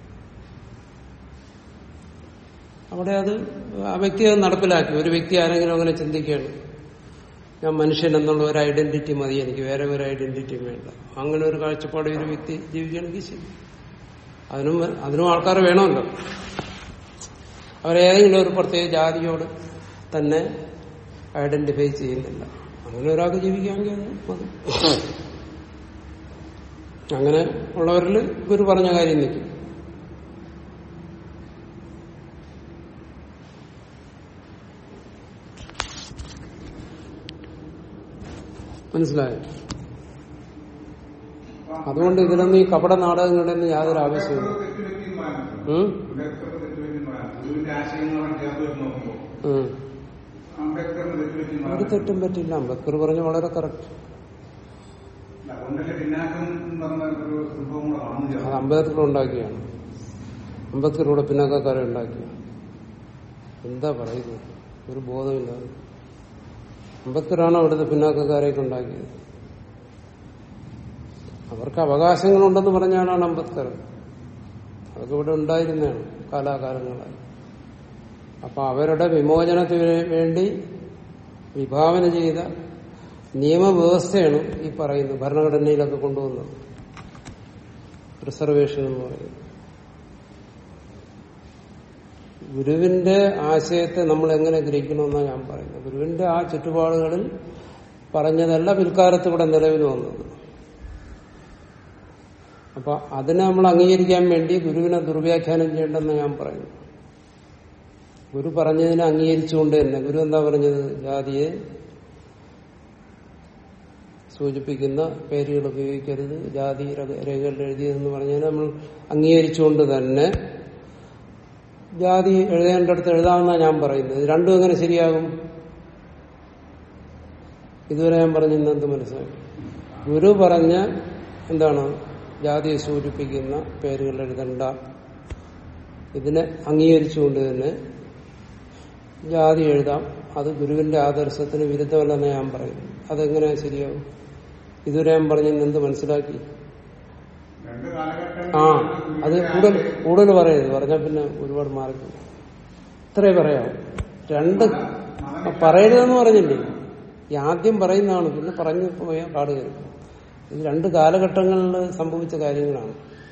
അവിടെ അത് ആ വ്യക്തി അത് നടപ്പിലാക്കി ഒരു വ്യക്തി ആരെങ്കിലും അങ്ങനെ ചിന്തിക്കുകയാണ് ഞാൻ മനുഷ്യൻ എന്നുള്ള ഒരു ഐഡന്റിറ്റി മതി എനിക്ക് വേറെ ഒരു ഐഡന്റിറ്റി വേണ്ട അങ്ങനെ ഒരു കാഴ്ചപ്പാട് ഒരു വ്യക്തി ജീവിക്കുകയാണെങ്കിൽ ശരി അതിനും അതിനും ആൾക്കാർ വേണമല്ലോ അവരേതെങ്കിലും ഒരു പ്രത്യേക ജാതിയോട് തന്നെ ഐഡന്റിഫൈ ചെയ്യുന്നില്ല അങ്ങനെ ഒരാൾക്ക് ജീവിക്കാമെങ്കിൽ അത് മതി അങ്ങനെ ഉള്ളവരിൽ ഗുരു പറഞ്ഞ കാര്യം നിൽക്കും മനസ്സിലായോ അതുകൊണ്ട് ഇതിലൊന്നും ഈ കപട നാടകങ്ങളൊന്നും യാതൊരു ആവശ്യമില്ല ഉം? ഗുരുവിന്റെ ആശയങ്ങളെ ചേർത്ത് വെച്ച് നോക്കുമ്പോൾ ഉം. അംബേദ്കറിന് തെറ്റുപറ്റി ഒരു തെറ്റും പറ്റില്ല അംബേദ്കർ പറഞ്ഞു വളരെ കറക്റ്റ് അതുകൊണ്ടല്ലേ പിന്നാക്കം എന്ന് പറഞ്ഞ ഒരു സംഭവം കൂടെ വന്നു അത് ചേർന്നു അംബേദ്കർ ഉണ്ടാക്കിയാണ് അംബേദ്കർ ഇവിടെ പിന്നാക്കക്കാരെ ഉണ്ടാക്കിയ എന്താ പറയുന്നത് ഒരു ബോധമില്ലാതെ അംബേദ്കറാണോ ഇവിടുത്തെ പിന്നാക്കക്കാരെയൊക്കെ ഉണ്ടാക്കിയത് അവർക്ക് അവകാശങ്ങളുണ്ടെന്ന് പറഞ്ഞാലാണ് അംബേദ്കർ അതൊക്കെ ഇവിടെ ഉണ്ടായിരുന്നതാണ് കാലാകാലങ്ങളായി അപ്പൊ അവരുടെ വിമോചനത്തിന് വേണ്ടി വിഭാവന ചെയ്ത നിയമവ്യവസ്ഥയാണ് ഈ പറയുന്നത് ഭരണഘടനയിലൊക്കെ കൊണ്ടുവന്നത് റിസർവേഷൻ എന്ന് പറയുന്നത് ഗുരുവിന്റെ ആശയത്തെ നമ്മൾ എങ്ങനെ ഗ്രഹിക്കണമെന്നാണ് ഞാൻ പറയുന്നത് ഗുരുവിന്റെ ആ ചുറ്റുപാടുകളിൽ പറഞ്ഞതല്ല പിൽക്കാലത്ത് ഇവിടെ നിലവിൽ വന്നത് അപ്പൊ അതിനെ നമ്മൾ അംഗീകരിക്കാൻ വേണ്ടി ഗുരുവിനെ ദുർവ്യാഖ്യാനം ചെയ്യേണ്ടെന്ന് ഞാൻ പറയുന്നു ഗുരു പറഞ്ഞതിനെ അംഗീകരിച്ചുകൊണ്ട് തന്നെ ഗുരു എന്താ പറഞ്ഞത് ജാതിയെ സൂചിപ്പിക്കുന്ന പേരുകൾ ഉപയോഗിക്കരുത് ജാതി രേഖ- രേഖകളിൽ എഴുതിയതെന്ന് പറഞ്ഞാൽ നമ്മൾ അംഗീകരിച്ചുകൊണ്ട് തന്നെ ജാതി എഴുതേണ്ടടുത്ത് എഴുതാമെന്നാണ് ഞാൻ പറയുന്നത് ഇത് രണ്ടും എങ്ങനെ ശരിയാകും ഇതുവരെ ഞാൻ പറഞ്ഞിരുന്ന എന്ത് മനസ്സിലാക്കി ഗുരു പറഞ്ഞ എന്താണ് ജാതിയെ സൂചിപ്പിക്കുന്ന പേരുകൾ എഴുതണ്ട ഇതിനെ അംഗീകരിച്ചുകൊണ്ട് തന്നെ ജാതി എഴുതാം അത് ഗുരുവിന്റെ ആദർശത്തിന് വിരുദ്ധമല്ലെന്ന് ഞാൻ പറയുന്നു അതെങ്ങനെ ശരിയാവും ഇതുവരെ ഞാൻ പറഞ്ഞത് എന്ത് മനസ്സിലാക്കി രണ്ട് കാലഘട്ടം ആ അത് കൂടുതൽ കൂടുതൽ പറയരുത് പറഞ്ഞാൽ പിന്നെ ഒരുപാട് മാറിക്കും ഇത്രേ പറയാം രണ്ട് പറയരുതെന്ന് പറഞ്ഞില്ലേ ഈ ആദ്യം പറയുന്നതാണ് പിന്നെ പറഞ്ഞു പോയാൽ പാട് കയറും ഇത് രണ്ട് കാലഘട്ടങ്ങളിൽ സംഭവിച്ച കാര്യങ്ങളാണ്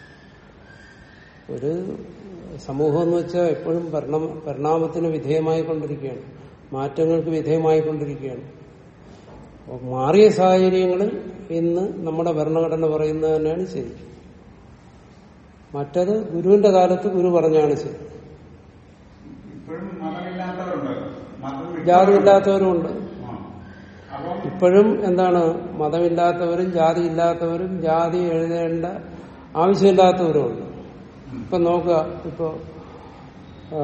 ഒരു സമൂഹം എന്ന് വെച്ചാൽ എപ്പോഴും പരിണാമ പരിണാമത്തിന് വിധേയമായിക്കൊണ്ടിരിക്കുകയാണ് മാറ്റങ്ങൾക്ക് വിധേയമായിക്കൊണ്ടിരിക്കുകയാണ് അപ്പോൾ മാറിയ സാഹചര്യങ്ങളിൽ ഇന്ന് നമ്മുടെ ഭരണഘടന പറയുന്നത് തന്നെയാണ് ശരി മറ്റത് ഗുരുവിന്റെ കാലത്ത് ഗുരു പറഞ്ഞാണ് ശരി ഇപ്പോഴും മതമില്ലാത്തവരുണ്ട് മതം വിട്ടവരുണ്ട്. ജാതിയില്ലാത്തവരുമുണ്ട് ആ. അപ്പം ഇപ്പോഴും എന്താണ് മതമില്ലാത്തവരും ജാതി ഇല്ലാത്തവരും ജാതി എഴുതേണ്ട ആവശ്യമില്ലാത്തവരുമുണ്ട് ഇപ്പൊ നോക്കുക ഇപ്പോ ആ,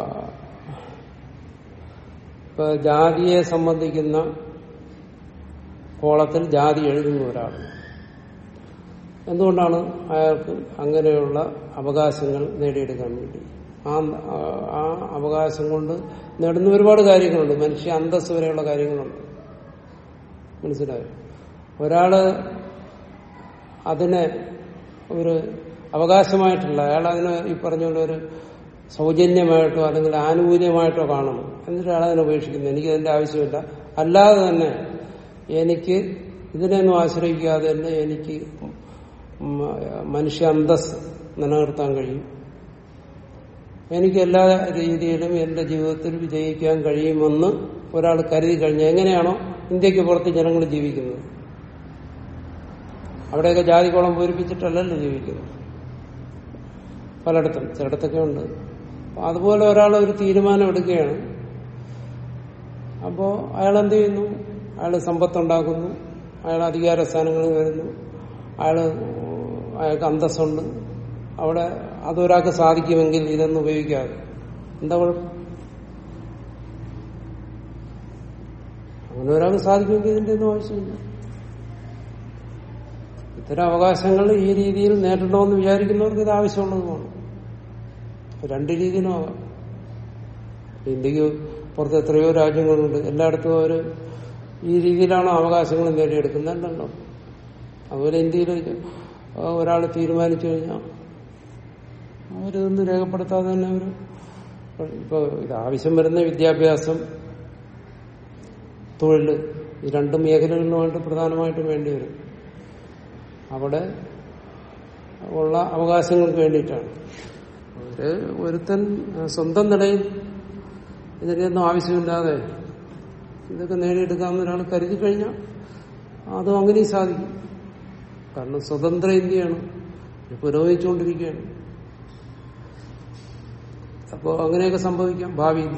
ഇപ്പൊ ജാതിയെ സംബന്ധിക്കുന്ന കോളത്തിൽ ജാതി എഴുതുന്ന ഒരാൾ എന്തുകൊണ്ടാണ് അയാൾക്ക് അങ്ങനെയുള്ള അവകാശങ്ങൾ നേടിയെടുക്കാൻ വേണ്ടി ആ ആ അവകാശം കൊണ്ട് നേടുന്ന ഒരുപാട് കാര്യങ്ങളുണ്ട് മനുഷ്യ അന്തസ് വരെയുള്ള കാര്യങ്ങളുണ്ട് മനസ്സിലായോ ഒരാള് അതിനെ ഒരു അവകാശമായിട്ടില്ല അയാൾ അതിനെ ഈ പറഞ്ഞ പോലെ ഒരു സൗജന്യമായിട്ടോ അല്ലെങ്കിൽ ആനുകൂല്യമായിട്ടോ കാണണം എന്നിട്ട് അയാൾ അതിനെ ഉപേക്ഷിക്കുന്നു എനിക്ക് അതിന്റെ ആവശ്യമില്ല അല്ലാതെ തന്നെ എനിക്ക് ഇതിനെയൊന്നും ആശ്രയിക്കാതെ തന്നെ എനിക്ക് മ- മനുഷ്യ അന്തസ് നിലനിർത്താൻ കഴിയും എനിക്ക് എല്ലാ രീതിയിലും എന്റെ ജീവിതത്തിൽ വിജയിക്കാൻ കഴിയുമെന്ന് ഒരാൾ കരുതി കഴിഞ്ഞാൽ എങ്ങനെയാണോ ഇന്ത്യക്ക് പുറത്ത് ജനങ്ങൾ ജീവിക്കുന്നത് അവിടെയൊക്കെ ജാതിക്കോളം പൂരിപ്പിച്ചിട്ടല്ലല്ലോ ജീവിക്കുന്നത് പലയിടത്തും ചിലയിടത്തൊക്കെ ഉണ്ട് അപ്പൊ അതുപോലെ ഒരാൾ ഒരു തീരുമാനം എടുക്കുകയാണ് അപ്പോ അയാൾ എന്ത് ചെയ്യുന്നു അയാൾ സമ്പത്തുണ്ടാക്കുന്നു അയാൾ അധികാര സ്ഥാനങ്ങളിൽ വരുന്നു അയാള് അയാൾക്ക് അന്തസ്സുണ്ട് അവിടെ അതൊരാൾക്ക് സാധിക്കുമെങ്കിൽ ഇതൊന്നും ഉപയോഗിക്കാതെ എന്താ കുഴപ്പം അങ്ങനെ ഒരാൾക്ക് സാധിക്കുമെങ്കിൽ ഇതിന്റെ ഒന്നും ആവശ്യമില്ല ഇത്തരം അവകാശങ്ങൾ ഈ രീതിയിൽ നേരിടണമെന്ന് വിചാരിക്കുന്നവർക്ക് ഇത് ആവശ്യമുള്ളതുമാണ് രണ്ട് രീതിയിലും ആവാം ഇന്ത്യക്ക് പുറത്ത് എത്രയോ രാജ്യങ്ങളുണ്ട് എല്ലായിടത്തും അവർ ഈ രീതിയിലാണോ അവകാശങ്ങൾ നേടിയെടുക്കുന്നുണ്ടല്ലോ അതുപോലെ ഇന്ത്യയിൽ ഒരാൾ തീരുമാനിച്ചു കഴിഞ്ഞാൽ അവരിതൊന്നും രേഖപ്പെടുത്താതെ തന്നെ അവർ ഇപ്പൊ ഇത് ആവശ്യം വരുന്ന വിദ്യാഭ്യാസം തൊഴിൽ ഈ രണ്ട് മേഖലകളിലുമായിട്ട് പ്രധാനമായിട്ടും വേണ്ടി വരും അവിടെ ഉള്ള അവകാശങ്ങൾക്ക് വേണ്ടിയിട്ടാണ് ഒരു ഒരുത്തൻ സ്വന്തം നിലയിൽ ഇതിനൊന്നും ആവശ്യമില്ലാതെ ഇതൊക്കെ നേടിയെടുക്കാമെന്ന് ഒരാൾ കരുതി കഴിഞ്ഞാൽ അതും അങ്ങനെയും സാധിക്കും കാരണം സ്വതന്ത്ര ഇന്ത്യയാണ് ഇത് പുരോഗമിച്ചുകൊണ്ടിരിക്കുകയാണ് അപ്പോൾ അങ്ങനെയൊക്കെ സംഭവിക്കാം ഭാവിയിൽ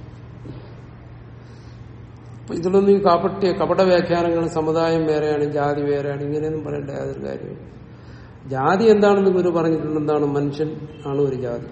അപ്പൊ ഇതിലൊന്നും ഈ കാപ്പട്ടിയ കപട വ്യാഖ്യാനങ്ങൾ സമുദായം വേറെയാണ് ജാതി വേറെയാണ് ഇങ്ങനെയൊന്നും പറയേണ്ട യാതൊരു കാര്യവും ജാതി എന്താണെന്ന് ഗുരു പറഞ്ഞിട്ടുണ്ട് എന്താണ് മനുഷ്യൻ ആണ് ഒരു ജാതി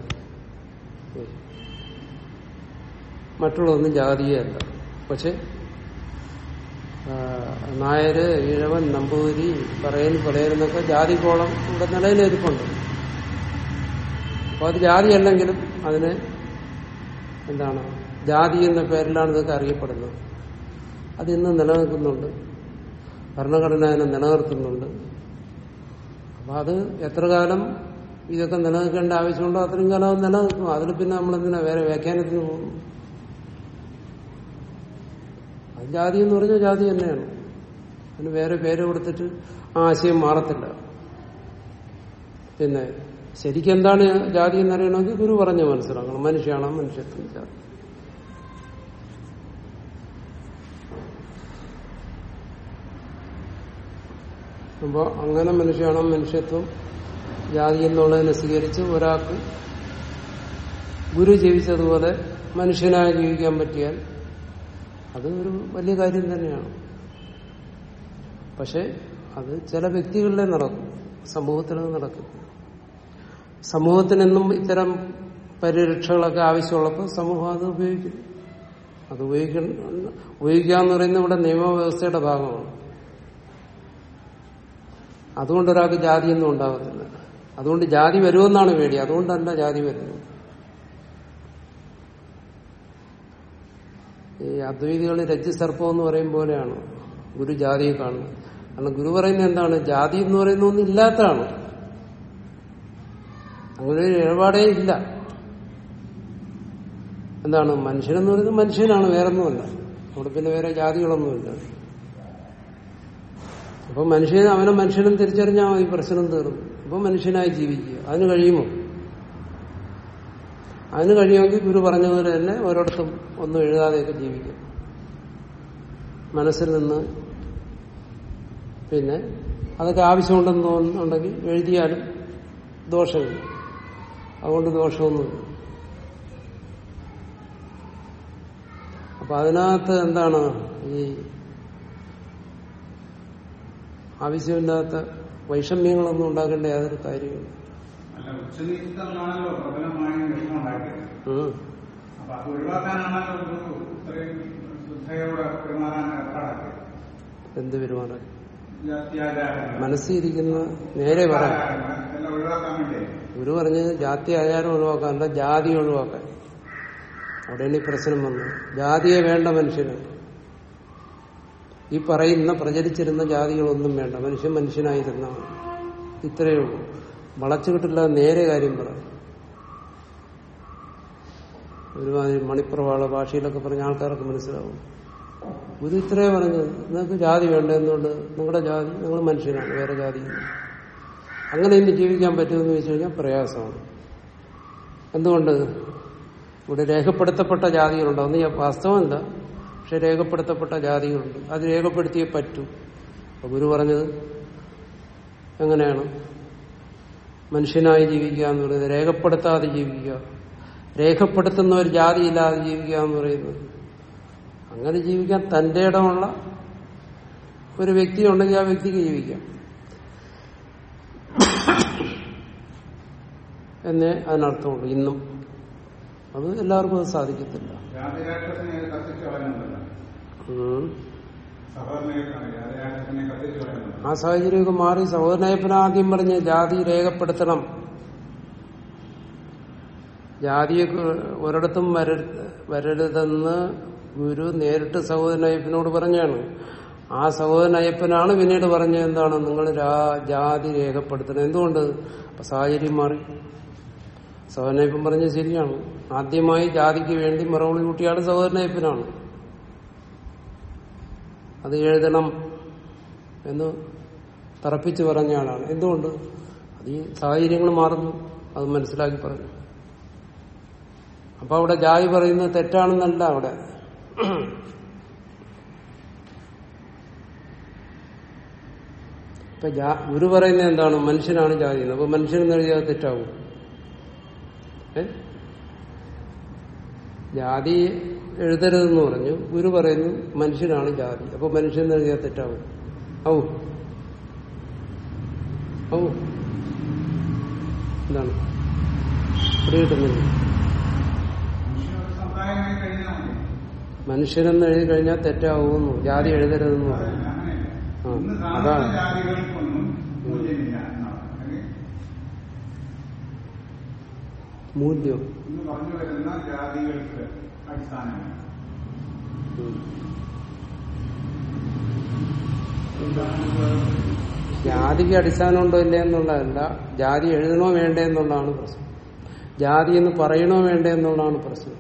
മറ്റുള്ളതൊന്നും ജാതിയേ അല്ല പക്ഷെ ആ, നായര് ഈഴവൻ നമ്പൂതിരി പറയൻ കൊലയരെന്നൊക്കെ ജാതി കോളം ഇവിടെ നിലയിലിരിപ്പുണ്ട് അപ്പൊ അത് ജാതി അല്ലെങ്കിലും അതിന് എന്താണ് ജാതി എന്ന പേരിലാണ് ഇതൊക്കെ അറിയപ്പെടുന്നത് അത് ഇന്ന് നിലനിൽക്കുന്നുണ്ട് ഭരണഘടന അതിനെ നിലനിർത്തുന്നുണ്ട് അപ്പൊ അത് എത്ര കാലം ഇതൊക്കെ നിലനിൽക്കേണ്ട ആവശ്യമുണ്ടോ അത്രയും കാലം അത് നിലനിൽക്കും അതിൽ പിന്നെ നമ്മളെന്തിനാ വേറെ വ്യാഖ്യാനത്തിന് പോകുന്നു അത് ജാതി എന്ന് പറഞ്ഞാൽ ജാതി തന്നെയാണ് അതിന് വേറെ പേര് കൊടുത്തിട്ട് ആ ആശയം മാറത്തില്ല പിന്നെ ശരിക്കും എന്താണ് ജാതി എന്നറിയണമെങ്കിൽ ഗുരു പറഞ്ഞ് മനസ്സിലാക്കണം മനുഷ്യനാണ് മനുഷ്യത്വം ജാതി അപ്പോൾ അങ്ങനെ മനുഷ്യനാണ് മനുഷ്യത്വം ജാതി എന്നുള്ളതിനെ സ്വീകരിച്ച് ഒരാൾക്ക് ഗുരു ജീവിച്ചതുപോലെ മനുഷ്യനായി ജീവിക്കാൻ പറ്റിയാൽ അത് ഒരു വലിയ കാര്യം തന്നെയാണ് പക്ഷെ അത് ചില വ്യക്തികളിലെ നടക്കും സമൂഹത്തിലത് നടക്കും സമൂഹത്തിനെന്നും ഇത്തരം പരിരക്ഷകളൊക്കെ ആവശ്യമുള്ളപ്പോൾ സമൂഹം അത് ഉപയോഗിക്കും അത് ഉപയോഗിക്ക ഉപയോഗിക്കുക എന്ന് പറയുന്നത് ഇവിടെ നിയമവ്യവസ്ഥയുടെ ഭാഗമാണ് അതുകൊണ്ട് ഒരാൾക്ക് ജാതിയൊന്നും ഉണ്ടാകത്തില്ല അതുകൊണ്ട് ജാതി വരുമെന്നാണ് പേടി അതുകൊണ്ടല്ല ജാതി വരുന്നത് ഈ അദ്വൈതികൾ രജ്ജുസർപ്പം എന്ന് പറയും പോലെയാണ് ഗുരു ജാതിയെ കാണുന്നത് കാരണം ഗുരു പറയുന്നത് എന്താണ് ജാതി എന്ന് പറയുന്ന ഒന്നും ഇല്ലാത്തതാണ് അങ്ങനെ ഒരു ഇടപാടേ ഇല്ല എന്താണ് മനുഷ്യനെന്ന് പറയുന്നത് മനുഷ്യനാണ് വേറൊന്നുമല്ല അവിടെ പിന്നെ വേറെ ജാതികളൊന്നുമില്ല അപ്പൊ മനുഷ്യനെ അവനെ മനുഷ്യനും തിരിച്ചറിഞ്ഞാൽ മതി പ്രശ്നം തീർന്നു അപ്പൊ മനുഷ്യനായി ജീവിക്കുക അതിന് കഴിയുമോ അതിന് കഴിയുമെങ്കിൽ ഗുരു പറഞ്ഞതുപോലെ തന്നെ ഓരോരുത്തും ഒന്നും എഴുതാതെയൊക്കെ ജീവിക്കും മനസ്സിൽ നിന്ന് പിന്നെ അതൊക്കെ ആവശ്യമുണ്ടെന്ന് തോന്നുന്നുണ്ടെങ്കിൽ എഴുതിയാലും ദോഷമില്ല അതുകൊണ്ട് ദോഷമൊന്നുമില്ല അപ്പൊ അതിനകത്ത് എന്താണ് ഈ ആവശ്യമില്ലാത്ത വൈഷമ്യങ്ങളൊന്നും ഉണ്ടാക്കേണ്ട യാതൊരു കാര്യമില്ല അല്ല ഉച്ചനീചിതമാണല്ലോ പ്രബലമായ വിഷമം ഉണ്ടാക്കിയത് ഉം. അപ്പൊ അത് ഒഴിവാക്കാനാണല്ലോ ഒരു ഇത്രയും ശ്രദ്ധയോടെ പെരുമാറാൻ ഏർപ്പാടാക്കിയത് എന്ത് പെരുമാറാൻ ജാത്യാചാരങ്ങൾ മനസ്സിരിക്കുന്ന നേരെ പറ ആചാരങ്ങൾ എല്ലാം ഒഴിവാക്കാൻ വേണ്ടി ഗുരു പറഞ്ഞത് ജാതി ആചാരം ഒഴിവാക്കാനല്ല ജാതി ഒഴിവാക്കാൻ അവിടെയാണ് ഈ പ്രശ്നം വന്നത് ജാതിയെ വേണ്ട മനുഷ്യന് ഈ പറയുന്ന പ്രചരിച്ചിരുന്ന ജാതികളൊന്നും വേണ്ട മനുഷ്യൻ മനുഷ്യനായിരുന്ന ഇത്രയേ ഉള്ളൂ വളച്ചു കിട്ടില്ല നേരെ കാര്യം പറ ഒരുമാതിരി മണിപ്രവാള ഭാഷയിലൊക്കെ പറഞ്ഞ ആൾക്കാർക്ക് മനസ്സിലാവും ഗുരു ഇത്രേ പറഞ്ഞത് നിങ്ങൾക്ക് ജാതി വേണ്ട എന്തുകൊണ്ട് നിങ്ങളുടെ ജാതി നിങ്ങൾ മനുഷ്യനാണ് വേറെ ജാതി അങ്ങനെ ഇന്ന് ജീവിക്കാൻ പറ്റുമെന്ന് വെച്ച് കഴിഞ്ഞാൽ പ്രയാസമാണ് എന്തുകൊണ്ട് ഇവിടെ രേഖപ്പെടുത്തപ്പെട്ട ജാതികളുണ്ട് അതൊന്നും ഞാൻ വാസ്തവമല്ല പക്ഷെ രേഖപ്പെടുത്തപ്പെട്ട ജാതികളുണ്ട് അത് രേഖപ്പെടുത്തിയേ പറ്റൂ അപ്പൊ ഗുരു പറഞ്ഞത് എങ്ങനെയാണ് മനുഷ്യനായി ജീവിക്കുക എന്ന് പറയുന്നത് രേഖപ്പെടുത്താതെ ജീവിക്കുക രേഖപ്പെടുത്തുന്ന ഒരു ജാതി ഇല്ലാതെ ജീവിക്കുക എന്ന് പറയുന്നത് അങ്ങനെ ജീവിക്കാൻ തന്റെ ഇടമുള്ള ഒരു വ്യക്തി ഉണ്ടെങ്കിൽ ആ വ്യക്തിക്ക് ജീവിക്കാം എന്നേ അതിനർത്ഥമുള്ളൂ ഇന്നും അത് എല്ലാവർക്കും അത് സാധിക്കത്തില്ല ജാതിരാക്ഷസിനെ കത്തിച്ചു കളയുന്നുണ്ടല്ലോ ഉം. സഹോദരനെ ജാതിരാക്ഷസിനെ കത്തിച്ചു കളയുന്നുണ്ട് ആ സാഹചര്യമൊക്കെ മാറി സഹോദരനയപ്പന ആദ്യം പറഞ്ഞ് ജാതി രേഖപ്പെടുത്തണം ജാതിയെ കു- ഒരിടത്തും വരരുത് വരരുതെന്ന് ഗുരു നേരിട്ട് സഹോദരനയ്യപ്പനോട് പറഞ്ഞാണ് ആ സഹോദരനയ്യപ്പനാണ് പിന്നീട് പറഞ്ഞത് എന്താണ് നിങ്ങൾ ജാതി രേഖപ്പെടുത്തണം എന്തുകൊണ്ട് അപ്പൊ സാഹചര്യം മാറി സഹോദരനയ്യപ്പൻ പറഞ്ഞത് ശരിയാണ് ആദ്യമായി ജാതിക്ക് വേണ്ടി മറവിളി കൂട്ടിയാൾ സഹോദരനയ്യപ്പനാണ് അത് എഴുതണം എന്ന് തറപ്പിച്ച് പറഞ്ഞ ആളാണ് എന്തുകൊണ്ട് അത് ഈ സാഹചര്യങ്ങൾ മാറുന്നു അത് മനസ്സിലാക്കി പറഞ്ഞു അപ്പൊ അവിടെ ജാതി പറയുന്നത് തെറ്റാണെന്നല്ല അവിടെ ഇപ്പൊ ജാ- ഗുരു പറയുന്നത് എന്താണ് മനുഷ്യനാണ് ജാതി എന്ന് അപ്പൊ മനുഷ്യനെന്ന് എഴുതിയാൽ തെറ്റാവും ഏ ജാതി എഴുതരുതെന്ന് പറഞ്ഞു ഗുരു പറയുന്നു മനുഷ്യനാണ് ജാതി അപ്പൊ മനുഷ്യൻ എന്ന് എഴുതിയാൽ തെറ്റാവും ഔ ഔ എന്താണ് പിടികിട്ടുന്നില്ല മനുഷ്യനൊരു സമുദായമായി കഴിഞ്ഞാൽ മതി മനുഷ്യനെന്ന് എഴുതി കഴിഞ്ഞാൽ തെറ്റാവുന്നു ജാതി എഴുതരുതെന്ന് പറഞ്ഞു അതല്ല, അങ്ങനെയല്ല ആ, ഇന്ന് അതാണ്. കാണുന്ന ജാതികൾക്കൊന്നും മൂല്യമില്ല എന്നാണ് അല്ലെങ്കിൽ മൂല്യം ഇന്ന് പറഞ്ഞു വരുന്ന ജാതികൾക്ക് അടിസ്ഥാനമില്ല ഉം. എന്താണ് ജാതിക്ക് അടിസ്ഥാനമുണ്ടോ ഇല്ലേ എന്നുള്ളതല്ല ജാതി എഴുതണോ വേണ്ടേ എന്നുള്ളതാണ് പ്രശ്നം ജാതി എന്ന് പറയണോ വേണ്ടേ എന്നുള്ളതാണ് പ്രശ്നം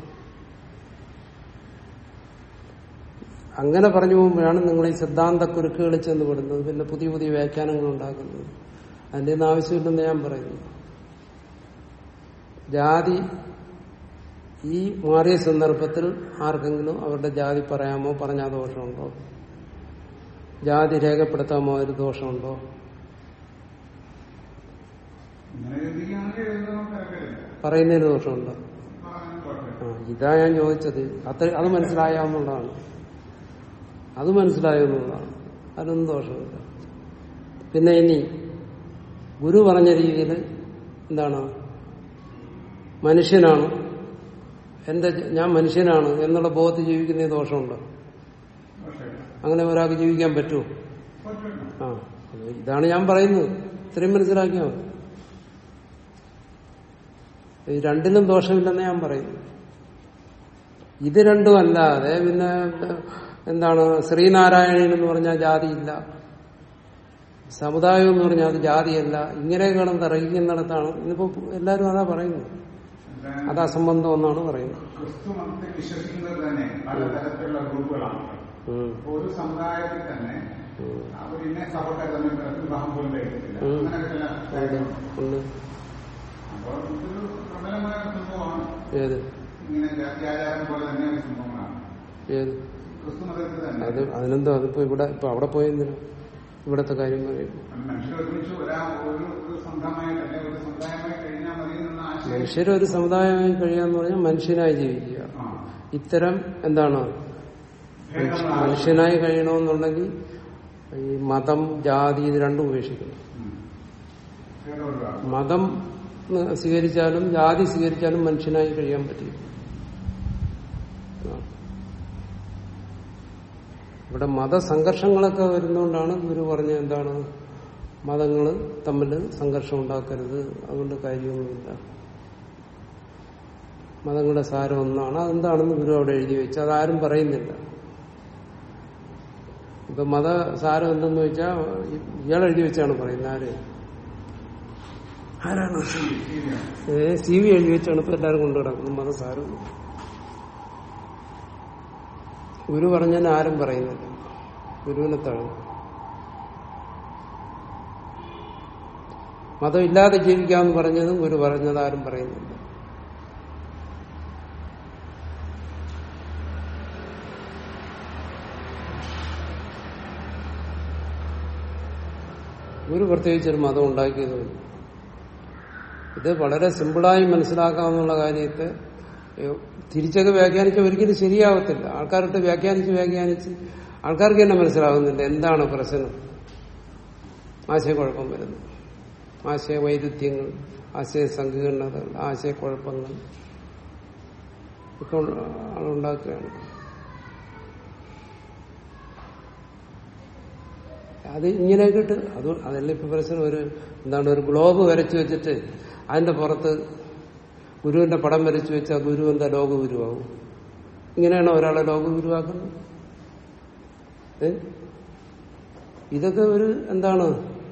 അങ്ങനെ പറഞ്ഞു പോകുമ്പോഴാണ് നിങ്ങൾ ഈ സിദ്ധാന്ത കുരുക്കുകളിൽ ചെന്ന് പെടുന്നത് പിന്നെ പുതിയ പുതിയ വ്യാഖ്യാനങ്ങൾ ഉണ്ടാക്കുന്നത് അതിന്റെ ഒന്നും ആവശ്യമില്ലെന്ന് ഞാൻ പറയുന്നു ജാതി ഈ മാറിയ സന്ദർഭത്തിൽ ആർക്കെങ്കിലും അവരുടെ ജാതി പറയാമോ പറഞ്ഞാൽ ദോഷമുണ്ടോ ജാതി രേഖപ്പെടുത്താമോ ഒരു ദോഷമുണ്ടോ ഇങ്ങനെ ചിന്തിക്കുകയാണെങ്കിൽ എഴുതുന്ന തിരക്കില്ല പറയുന്നതിന് ദോഷമുണ്ടോ പറയാൻ കുഴപ്പമില്ല ആ ഇതാ ഞാൻ ചോദിച്ചത് അത്ര അത് മനസ്സിലായാവുന്നതാണ് അത് മനസ്സിലായെന്നുള്ളതാണ് അതിനൊന്നും ദോഷമില്ല പിന്നെ ഇനി ഗുരു പറഞ്ഞ രീതിയിൽ എന്താണ് മനുഷ്യനാണ് എന്റെ ഞാൻ മനുഷ്യനാണ് എന്നുള്ള ബോധത്തിൽ ജീവിക്കുന്ന ദോഷമുണ്ടോ കുഴപ്പമില്ല അങ്ങനെ ഒരാൾക്ക് ജീവിക്കാൻ പറ്റുമോ കുഴപ്പമില്ല ആ അത് ഇതാണ് ഞാൻ പറയുന്നത് ഇത്രയും മനസ്സിലാക്കിയാൽ മതി ഈ രണ്ടിലും ദോഷമില്ലെന്ന് ഞാൻ പറയുന്നു ഇത് രണ്ടും അല്ലാതെ പിന്നെ എന്താണ് ശ്രീനാരായണൻ എന്ന് പറഞ്ഞാൽ ജാതിയില്ല സമുദായം എന്ന് പറഞ്ഞാൽ അത് ജാതിയല്ല ഇങ്ങനെ കിടന്ന് തറയിക്കുന്നിടത്താണ് ഇന്നിപ്പോ എല്ലാവരും അതാ പറയുന്നത് എന്താണ് അത് അസംബന്ധം എന്നാണ് പറയുന്നത് ക്രിസ്തു മതത്തിൽ വിശ്വസിക്കുന്നത് തന്നെ പലതരത്തിലുള്ള ഗ്രൂപ്പുകളാണ് ഉം. അപ്പൊ ഒരു സമുദായത്തിൽ തന്നെ ഉം. അവർ ഇന്നെ സഭക്കാരെ വിവാഹം പോലും കഴിക്കത്തില്ല ഉം. അങ്ങനെ ചില ഉണ്ട്. കാര്യങ്ങളുണ്ട് ഉണ്ട് അപ്പോൾ ഇതൊരു പ്രബലമായ ഒരു സംഭവമാണ് ഏത് ഇങ്ങനെ ജാത്യാചാരം പോലെ തന്നെ ഒരു സംഭവങ്ങളാണ് ഏത് ക്രിസ്തു മതത്തിൽ തന്നെ അത് അതിനെന്തോ അതിപ്പോ ഇവിടെ ഇപ്പൊ അവിടെ പോയെന്തിനാ ഇവിടത്തെ കാര്യം പറയും മനുഷ്യർ ഒരുമിച്ച് ഒരാ ഒരു ഒരു സംഘമായിട്ടല്ലേ ഒരു സമുദായമായി കഴിഞ്ഞാൽ മതി എന്ന ആശയം മനുഷ്യർ ഒരു സമുദായമായി കഴിയാന്ന് പറഞ്ഞാൽ മനുഷ്യനായി ജീവിക്കുക ആ. ഇത്തരം എന്താണ് ഭേദങ്ങളാണ്. മനുഷ്യനായി കഴിയണമെന്നുണ്ടെങ്കിൽ ഈ മതം ജാതി ഇത് രണ്ടും ഉപേക്ഷിക്കണം ഉം. ഭേദം ഒഴിവാക്കും. മതം സ്വീകരിച്ചാലും ജാതി സ്വീകരിച്ചാലും മനുഷ്യനായി കഴിയാൻ പറ്റില്ല ആ. ഇവിടെ മതസംഘർഷങ്ങളൊക്കെ വരുന്നതുകൊണ്ടാണ് ഗുരു പറഞ്ഞ എന്താണ് മതങ്ങൾ തമ്മിൽ സംഘർഷം ഉണ്ടാക്കരുത് അതുകൊണ്ട് കാര്യമൊന്നുമില്ല മതങ്ങളുടെ സാരം ഒന്നാണ് അതെന്താണെന്ന് ഗുരു അവിടെ എഴുതി വെച്ചു അതാരും പറയുന്നില്ല ഇപ്പൊ മത സാരം എന്തെന്ന് വെച്ചാൽ ഇയാൾ എഴുതി വെച്ചാണ് പറയുന്നത് ആര് ആരാണ് ശരിയാണ്. ഏ സി വി എഴുതി വെച്ചാണ് ഇപ്പൊ എല്ലാവരും കൊണ്ടു കിടക്കുന്നത് മതസാരം ഗുരു പറഞ്ഞാൽ ആരും പറയുന്നില്ല ഗുരുവിനെ തഴഞ്ഞു മതം ഇല്ലാതെ ജീവിക്കാമെന്ന് പറഞ്ഞതും ഗുരു പറഞ്ഞത് ആരും പറയുന്നില്ല ഗുരു പ്രത്യേകിച്ചൊരു മതം ഉണ്ടാക്കിയതുമില്ല ഇത് വളരെ സിമ്പിളായി മനസ്സിലാക്കാവുന്ന കാര്യത്തെ ഏഹ്, തിരിച്ചൊക്കെ വ്യാഖ്യാനിച്ച് ഒരിക്കലും ശരിയാവത്തില്ല ആൾക്കാരുടെ വ്യാഖ്യാനിച്ച് വ്യാഖ്യാനിച്ച് ആൾക്കാർക്ക് തന്നെ മനസ്സിലാകുന്നില്ല എന്താണ് പ്രശ്നം ആശയക്കുഴപ്പം വരുന്നു ആശയവൈരുദ്ധ്യങ്ങൾ ആശയ സങ്കീർണതകൾ ആശയക്കുഴപ്പങ്ങൾ ഒക്കെ ഉള്ള- ആളുണ്ടാക്കുകയാണ് അത് ഇങ്ങനെയൊക്കെ ഇട്ട് അത് അതല്ല ഇപ്പൊ പ്രശ്നം ഒരു എന്താണ് ഒരു ഗ്ലോബ് വരച്ചു വെച്ചിട്ട് അതിന്റെ പുറത്ത് ഗുരുവിന്റെ പടം വരച്ചു വെച്ചാൽ ഗുരു എന്താ ലോക ഗുരുവാകും ഇങ്ങനെയാണോ ഒരാളെ ലോക ഗുരുവാക്കുന്നത് ഏ? ഇതൊക്കെ ഒരു എന്താണ്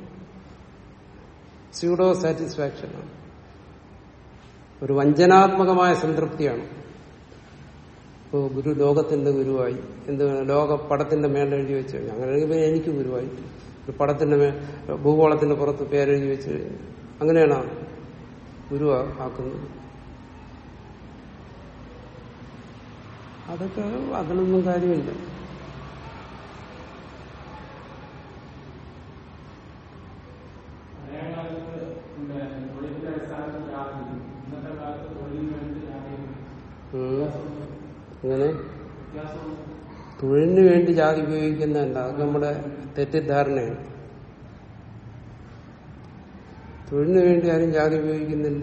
സ്യൂഡോ സാറ്റിസ്ഫാക്ഷനാണ് ഒരു വഞ്ചനാത്മകമായ സംതൃപ്തിയാണ് ഇപ്പോ ഗുരു ലോകത്തിന്റെ ഗുരുവായി എന്ത് ലോക പടത്തിന്റെ മേലെ എഴുതി വെച്ച് കഴിഞ്ഞാൽ അങ്ങനെ എഴുതി എനിക്ക് ഗുരുവായി ഒരു പടത്തിന്റെ മേ ഭൂഗോളത്തിന്റെ പുറത്ത് പേരെഴുതി വെച്ച് കഴിഞ്ഞാൽ അങ്ങനെയാണോ ഗുരു ആ- ആക്കുന്നത് അതൊക്കെ അതിനൊന്നും കാര്യമില്ല പഴയ കാലത്ത് പിന്നെ തൊഴിലിന്റെ അടിസ്ഥാനത്തിൽ ജാതി ഇന്നത്തെ കാലത്ത് തൊഴിലിന് വേണ്ടി ജാതി ഉം. അങ്ങനെ വ്യത്യാസമുണ്ട് തൊഴിലിന് വേണ്ടി ജാതി ഉപയോഗിക്കുന്നതല്ല അത് നമ്മുടെ തെറ്റിദ്ധാരണയാണ് തൊഴിലിന് വേണ്ടി ആരും ജാതി ഉപയോഗിക്കുന്നില്ല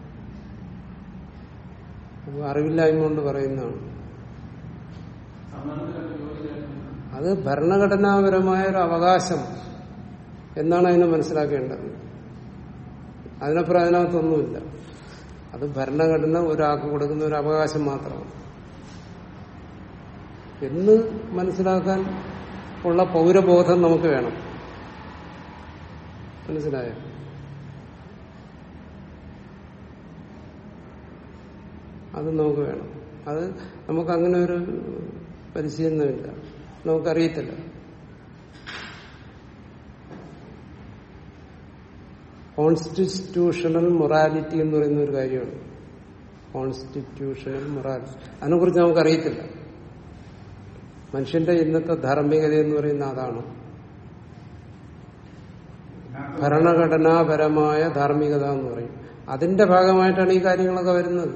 അത് അറിവില്ലായ്മ കൊണ്ട് പറയുന്നതാണ് സമ്മാനത്തിലൊക്കെ ജോലി ചെയ്യുന്നു അത് ഭരണഘടനാപരമായ ഒരു അവകാശം എന്നാണ് അതിനെ മനസ്സിലാക്കേണ്ടത് അതിനപ്പുറം അതിനകത്തൊന്നുമില്ല അത് ഭരണഘടന ഒരാൾക്ക് കൊടുക്കുന്ന ഒരു അവകാശം മാത്രമാണ് എന്ന് മനസ്സിലാക്കാൻ ഉള്ള പൗരബോധം നമുക്ക് വേണം മനസ്സിലായോ അത് നമുക്ക് വേണം അത് നമുക്ക് അങ്ങനെ ഒരു പരിശീലനമില്ല നമുക്കറിയത്തില്ല കോൺസ്റ്റിറ്റ്യൂഷണൽ മൊറാലിറ്റി എന്ന് പറയുന്ന ഒരു കാര്യമാണ് കോൺസ്റ്റിറ്റ്യൂഷണൽ മൊറാലിറ്റി അതിനെക്കുറിച്ച് നമുക്കറിയത്തില്ല മനുഷ്യന്റെ ഇന്നത്തെ ധാർമ്മികത എന്ന് പറയുന്ന അതാണ് ഭരണഘടനാപരമായ ധാർമ്മികത എന്ന് പറയും അതിന്റെ ഭാഗമായിട്ടാണ് ഈ കാര്യങ്ങളൊക്കെ വരുന്നത്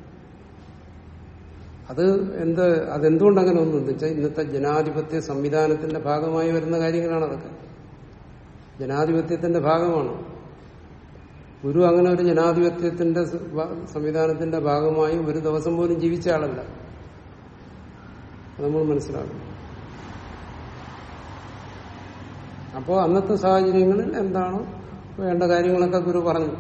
അത് എന്ത് അതെന്തുകൊണ്ട് അങ്ങനെ ഒന്നും വെച്ചാൽ ഇന്നത്തെ ജനാധിപത്യ സംവിധാനത്തിന്റെ ഭാഗമായി വരുന്ന കാര്യങ്ങളാണ് അതൊക്കെ ജനാധിപത്യത്തിന്റെ ഭാഗമാണ് ഗുരു അങ്ങനെ ഒരു ജനാധിപത്യത്തിന്റെ സ- ഭ- സംവിധാനത്തിന്റെ ഭാഗമായി ഒരു ദിവസം പോലും ജീവിച്ച ആളല്ല അത് നമ്മൾ മനസ്സിലാക്കണം അപ്പോൾ അന്നത്തെ സാഹചര്യങ്ങളിൽ എന്താണോ വേണ്ട കാര്യങ്ങളൊക്കെ ഗുരു പറഞ്ഞു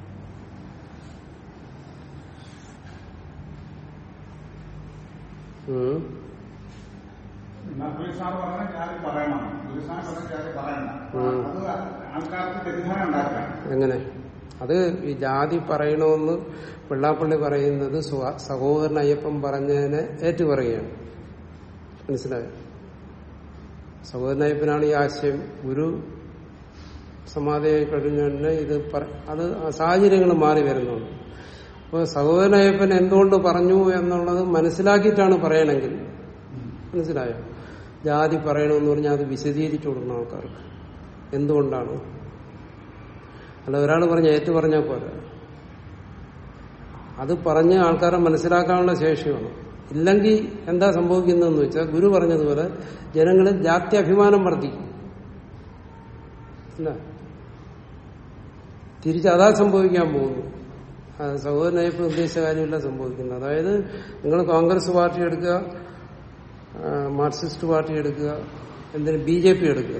ഉം. നക്കുലി സാർ പറഞ്ഞ ജാതി പറയണം ഗുരു സാർ പറഞ്ഞ ജാതി പറയണം ഉം. അത് ആൾക്കാർക്ക് തെറ്റിദ്ധാരണ ഉണ്ടാക്കുകയാണ് എങ്ങനെ അത് ഈ ജാതി പറയണമെന്ന് വെള്ളാപ്പള്ളി പറയുന്നത് സ്വ- സഹോദരൻ അയ്യപ്പൻ പറഞ്ഞതിനെ ഏറ്റുപറയുകയാണ് മനസ്സിലായോ സഹോദരൻ അയ്യപ്പനാണ് ഈ ആശയം ഗുരു സമാധിയായി കഴിഞ്ഞുതന്നെ ഇത് പറ- അത് ആ സാഹചര്യങ്ങൾ മാറി വരുന്നുണ്ട് അപ്പോൾ സഹോദരൻ അയ്യപ്പൻ എന്തുകൊണ്ട് പറഞ്ഞു എന്നുള്ളത് മനസ്സിലാക്കിയിട്ടാണ് പറയണമെങ്കിൽ മനസ്സിലായോ ജാതി പറയണമെന്ന് പറഞ്ഞാൽ അത് വിശദീകരിച്ചു കൊടുക്കണം ആൾക്കാർക്ക് എന്തുകൊണ്ടാണ് അല്ല ഒരാൾ പറഞ്ഞ ഏറ്റു പറഞ്ഞാൽ പോലെ അത് പറഞ്ഞ് ആൾക്കാരെ മനസ്സിലാക്കാനുള്ള ശേഷിയാണ് ഇല്ലെങ്കിൽ എന്താ സംഭവിക്കുന്നതെന്ന് വെച്ചാൽ ഗുരു പറഞ്ഞതുപോലെ ജനങ്ങളിൽ ജാതി അഭിമാനം വർദ്ധിക്കും ഇല്ല തിരിച്ച് അതാ സംഭവിക്കാൻ പോകുന്നു അത് സഹോദരനായപ്പോൾ ഉദ്ദേശിച്ച കാര്യമില്ല സംഭവിക്കുന്നത് അതായത് നിങ്ങൾ കോൺഗ്രസ് പാർട്ടി എടുക്കുക ആ, മാർക്സിസ്റ്റ് പാർട്ടി എടുക്കുക എന്തിനും ബി ജെ പി എടുക്കുക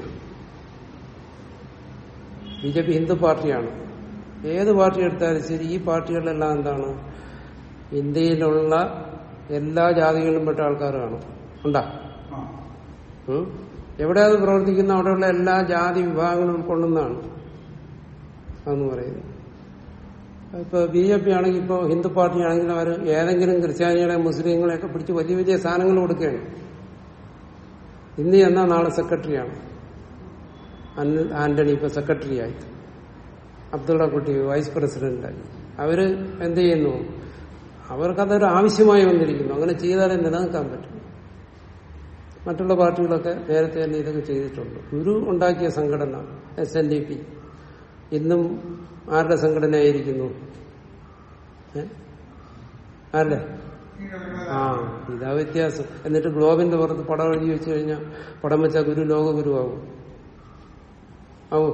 ബി ജെ പി ഹിന്ദു പാർട്ടിയാണ് ഏത് പാർട്ടി എടുത്താലും ശരി ഈ പാർട്ടികളിലെല്ലാം എന്താണ് ഇന്ത്യയിലുള്ള എല്ലാ ജാതികളിലും പെട്ട ആൾക്കാർ കാണും ഉണ്ടാ ആ. ഉം? എവിടെ അത് പ്രവർത്തിക്കുന്ന അവിടെയുള്ള എല്ലാ ജാതി വിഭാഗങ്ങളും ഉൾക്കൊള്ളുന്നതാണ് അതെന്ന് പറയുന്നത് ഇപ്പൊ ബി ജെ പി ആണെങ്കിൽ ഇപ്പോൾ ഹിന്ദു പാർട്ടി ആണെങ്കിൽ അവർ ഏതെങ്കിലും ക്രിസ്ത്യാനികളെ മുസ്ലിങ്ങളെയൊക്കെ പിടിച്ച് വലിയ വലിയ സ്ഥാനങ്ങൾ കൊടുക്കുകയാണ് ഇന്ന് എന്നാ നാളെ സെക്രട്ടറിയാണ് അനിൽ ആന്റണി ഇപ്പൊ സെക്രട്ടറി ആയി അബ്ദുള്ള കുട്ടി വൈസ് പ്രസിഡന്റായി അവര് എന്ത് ചെയ്യുന്നു അവർക്കതൊരു ആവശ്യമായി വന്നിരിക്കുന്നു അങ്ങനെ ചെയ്താലേ നിലനിൽക്കാൻ പറ്റും മറ്റുള്ള പാർട്ടികളൊക്കെ നേരത്തെ തന്നെ ഇതൊക്കെ ചെയ്തിട്ടുണ്ട് ഗുരു ഉണ്ടാക്കിയ സംഘടന എസ് എൻ ഡി പി ഇന്നും ആരുടെ സംഘടനയായിരിക്കുന്നു ഏ? ആരുടെ ആ ഇതാ വ്യത്യാസം എന്നിട്ട് ഗ്ലോബിന്റെ പുറത്ത് പടം എഴുതി വെച്ച് കഴിഞ്ഞാൽ പടം വെച്ചാൽ ഗുരു ലോക ഗുരുവാകും ആവോ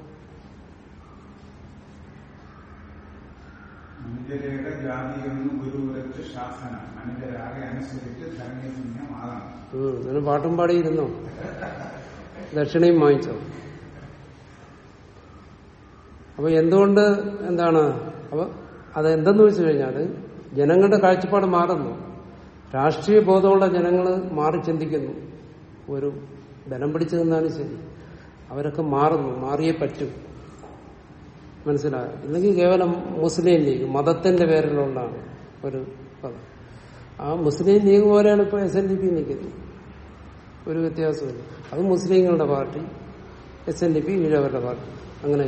അനുജരയുടെ ജാതിയൊന്നും ഗുരു ഉരച്ച ശാസന അനുജരാകെ അനുസരിച്ച് ധന്യപുണ്യമാകണം ഉം, അങ്ങനെ പാട്ടും പാടിയിരുന്നോ ദക്ഷിണയും വാങ്ങിച്ചോ അപ്പൊ എന്തുകൊണ്ട് എന്താണ് അപ്പൊ അത് എന്തെന്ന് വെച്ച് കഴിഞ്ഞാല് ജനങ്ങളുടെ കാഴ്ചപ്പാട് മാറുന്നു രാഷ്ട്രീയ ബോധമുള്ള ജനങ്ങൾ മാറി ചിന്തിക്കുന്നു ഒരു ബലം പിടിച്ചു നിന്നാലും ശരി അവരൊക്കെ മാറുന്നു മാറിയേ പറ്റും മനസ്സിലായോ ഇല്ലെങ്കിൽ കേവലം മുസ്ലിം ലീഗ് മതത്തിന്റെ പേരിലുള്ളതാണ് ഒരു പദം ആ മുസ്ലിം ലീഗ് പോലെയാണ് ഇപ്പൊ എസ് എൻ ഡി പി നിൽക്കുന്നത് ഒരു വ്യത്യാസമില്ല അത് മുസ്ലിങ്ങളുടെ party S N D P ഈഴവരുടെ പാർട്ടി അങ്ങനെ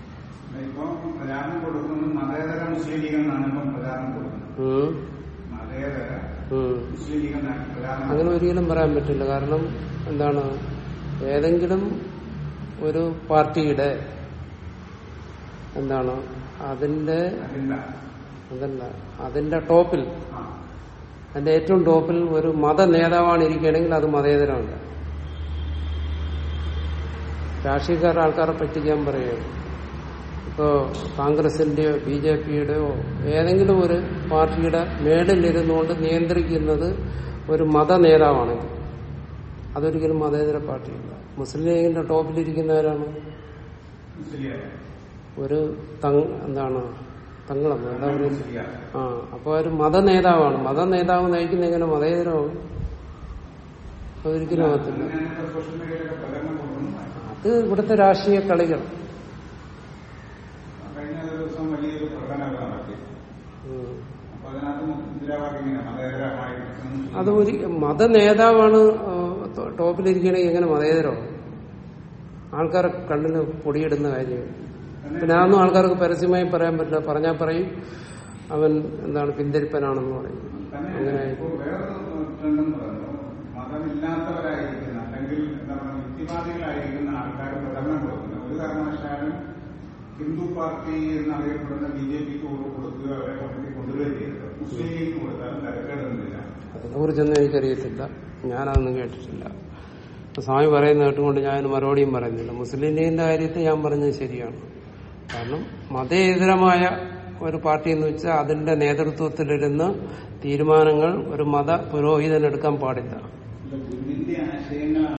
ഇപ്പം പ്രചാരണം കൊടുക്കുന്നത് മതേതര മുസ്ലിം ലീഗ് എന്നാണ് ഇപ്പം പ്രചാരണം കൊടുക്കുന്നത് ഉം. മത മതേതര ഉം. മുസ്ലിം ലീഗ് എന്നാണ് പ്രധാന അങ്ങനെ ഒരിക്കലും പറയാൻ പറ്റില്ല കാരണം എന്താണ് ഏതെങ്കിലും ഒരു പാർട്ടിയുടെ എന്താണ് അതിന്റെ അജണ്ട അതല്ല അതിന്റെ ടോപ്പിൽ ആ അതിന്റെ ഏറ്റവും ടോപ്പിൽ ഒരു മത നേതാവാണ് ഇരിക്കുകയാണെങ്കിൽ അത് മതേതരമല്ല രാഷ്ട്രീയക്കാർ ആൾക്കാരെ പറ്റിക്കാൻ പറയുകയാണ് ഇപ്പോ കോൺഗ്രസിന്റെയോ ബി ജെ പിയുടെയോ ഏതെങ്കിലും ഒരു പാർട്ടിയുടെ മേളിലിരുന്നുകൊണ്ട് നിയന്ത്രിക്കുന്നത് ഒരു മത നേതാവാണെങ്കിൽ അതൊരിക്കലും മതേതര പാർട്ടിയല്ല മുസ്ലിം ലീഗിന്റെ ടോപ്പിലിരിക്കുന്നവരാണ് മുസ്ലിം ഒരു തങ് എന്താണ് തങ്ങളെന്ന് എന്താ പറയുക മുസ്ലിം ആ അപ്പൊ ഒരു മത നേതാവാണ് മത നേതാവ് നയിക്കുന്ന എങ്ങനെ മതേതരമാവും അതൊരിക്കലും ആകത്തില്ല അങ്ങനെയാണ് സോഷ്യൽ മീഡിയയിലൊക്കെ പ്രചരണം കൊടുക്കുന്നത് അത് ഇവിടുത്തെ രാഷ്ട്രീയ കളികൾ കഴിഞ്ഞ ദിവസം വലിയൊരു പ്രകടനം നടത്തി ഉം. അപ്പൊ അതിനകത്ത് മുദ്രാവാക്യം ഇങ്ങനെ മതേതരമായി അത് ഒരു മത നേതാവാണ് ആ, ടോ- ടോപ്പിലിരിക്കണമെങ്കിൽ എങ്ങനെ മതേതരമാവും ആൾക്കാരെ കണ്ണിന് പൊടിയിടുന്ന കാര്യം പിന്നെ അതൊന്നും ആൾക്കാർക്ക് പരസ്യമായി പറയാൻ പറ്റില്ല പറഞ്ഞാൽ പറയും അവൻ എന്താണ് പിന്തിരിപ്പനാണെന്ന് പറയും തന്നെ അങ്ങനെ ഇപ്പോൾ വേറൊരു ട്രെൻഡെന്ന് പറയുന്നത് മതമില്ലാത്തവരായിരിക്കുന്ന അല്ലെങ്കിൽ എന്താ പറയുക യുക്തിവാദികളായിരിക്കുന്ന ആൾക്കാർ പ്രചരണം കൊടുക്കുന്നത് ഒരു കാരണവശാലും ഹിന്ദു പാർട്ടി എന്നറിയപ്പെടുന്ന ബി ജെ പിക്ക് കൊടുക്കുക അവരെ പാർട്ടി കൊണ്ടുവരികയും ചെയ്തത് മുസ്ലിം ലീഗിന് കൊടുത്താലും തിരക്കേടൊന്നുമില്ല അതിനെ കുറിച്ചൊന്നും എനിക്കറിയത്തില്ല ഞാനതൊന്നും കേട്ടിട്ടില്ല ഇപ്പൊ സ്വാമി പറയുന്ന കേട്ടുകൊണ്ട് ഞാൻ അതിന് മറുപടിയും പറയുന്നില്ല മുസ്ലിം ലീഗിന്റെ കാര്യത്തിൽ ഞാൻ പറഞ്ഞത് ശരിയാണ് കാരണം മതേതരമായ ഒരു പാർട്ടി എന്ന് വെച്ചാൽ അതിന്റെ നേതൃത്വത്തിലിരുന്ന് തീരുമാനങ്ങൾ ഒരു മത പുരോഹിതൻ എടുക്കാൻ പാടില്ല ഗുരുവിന്റെ ആശയങ്ങൾ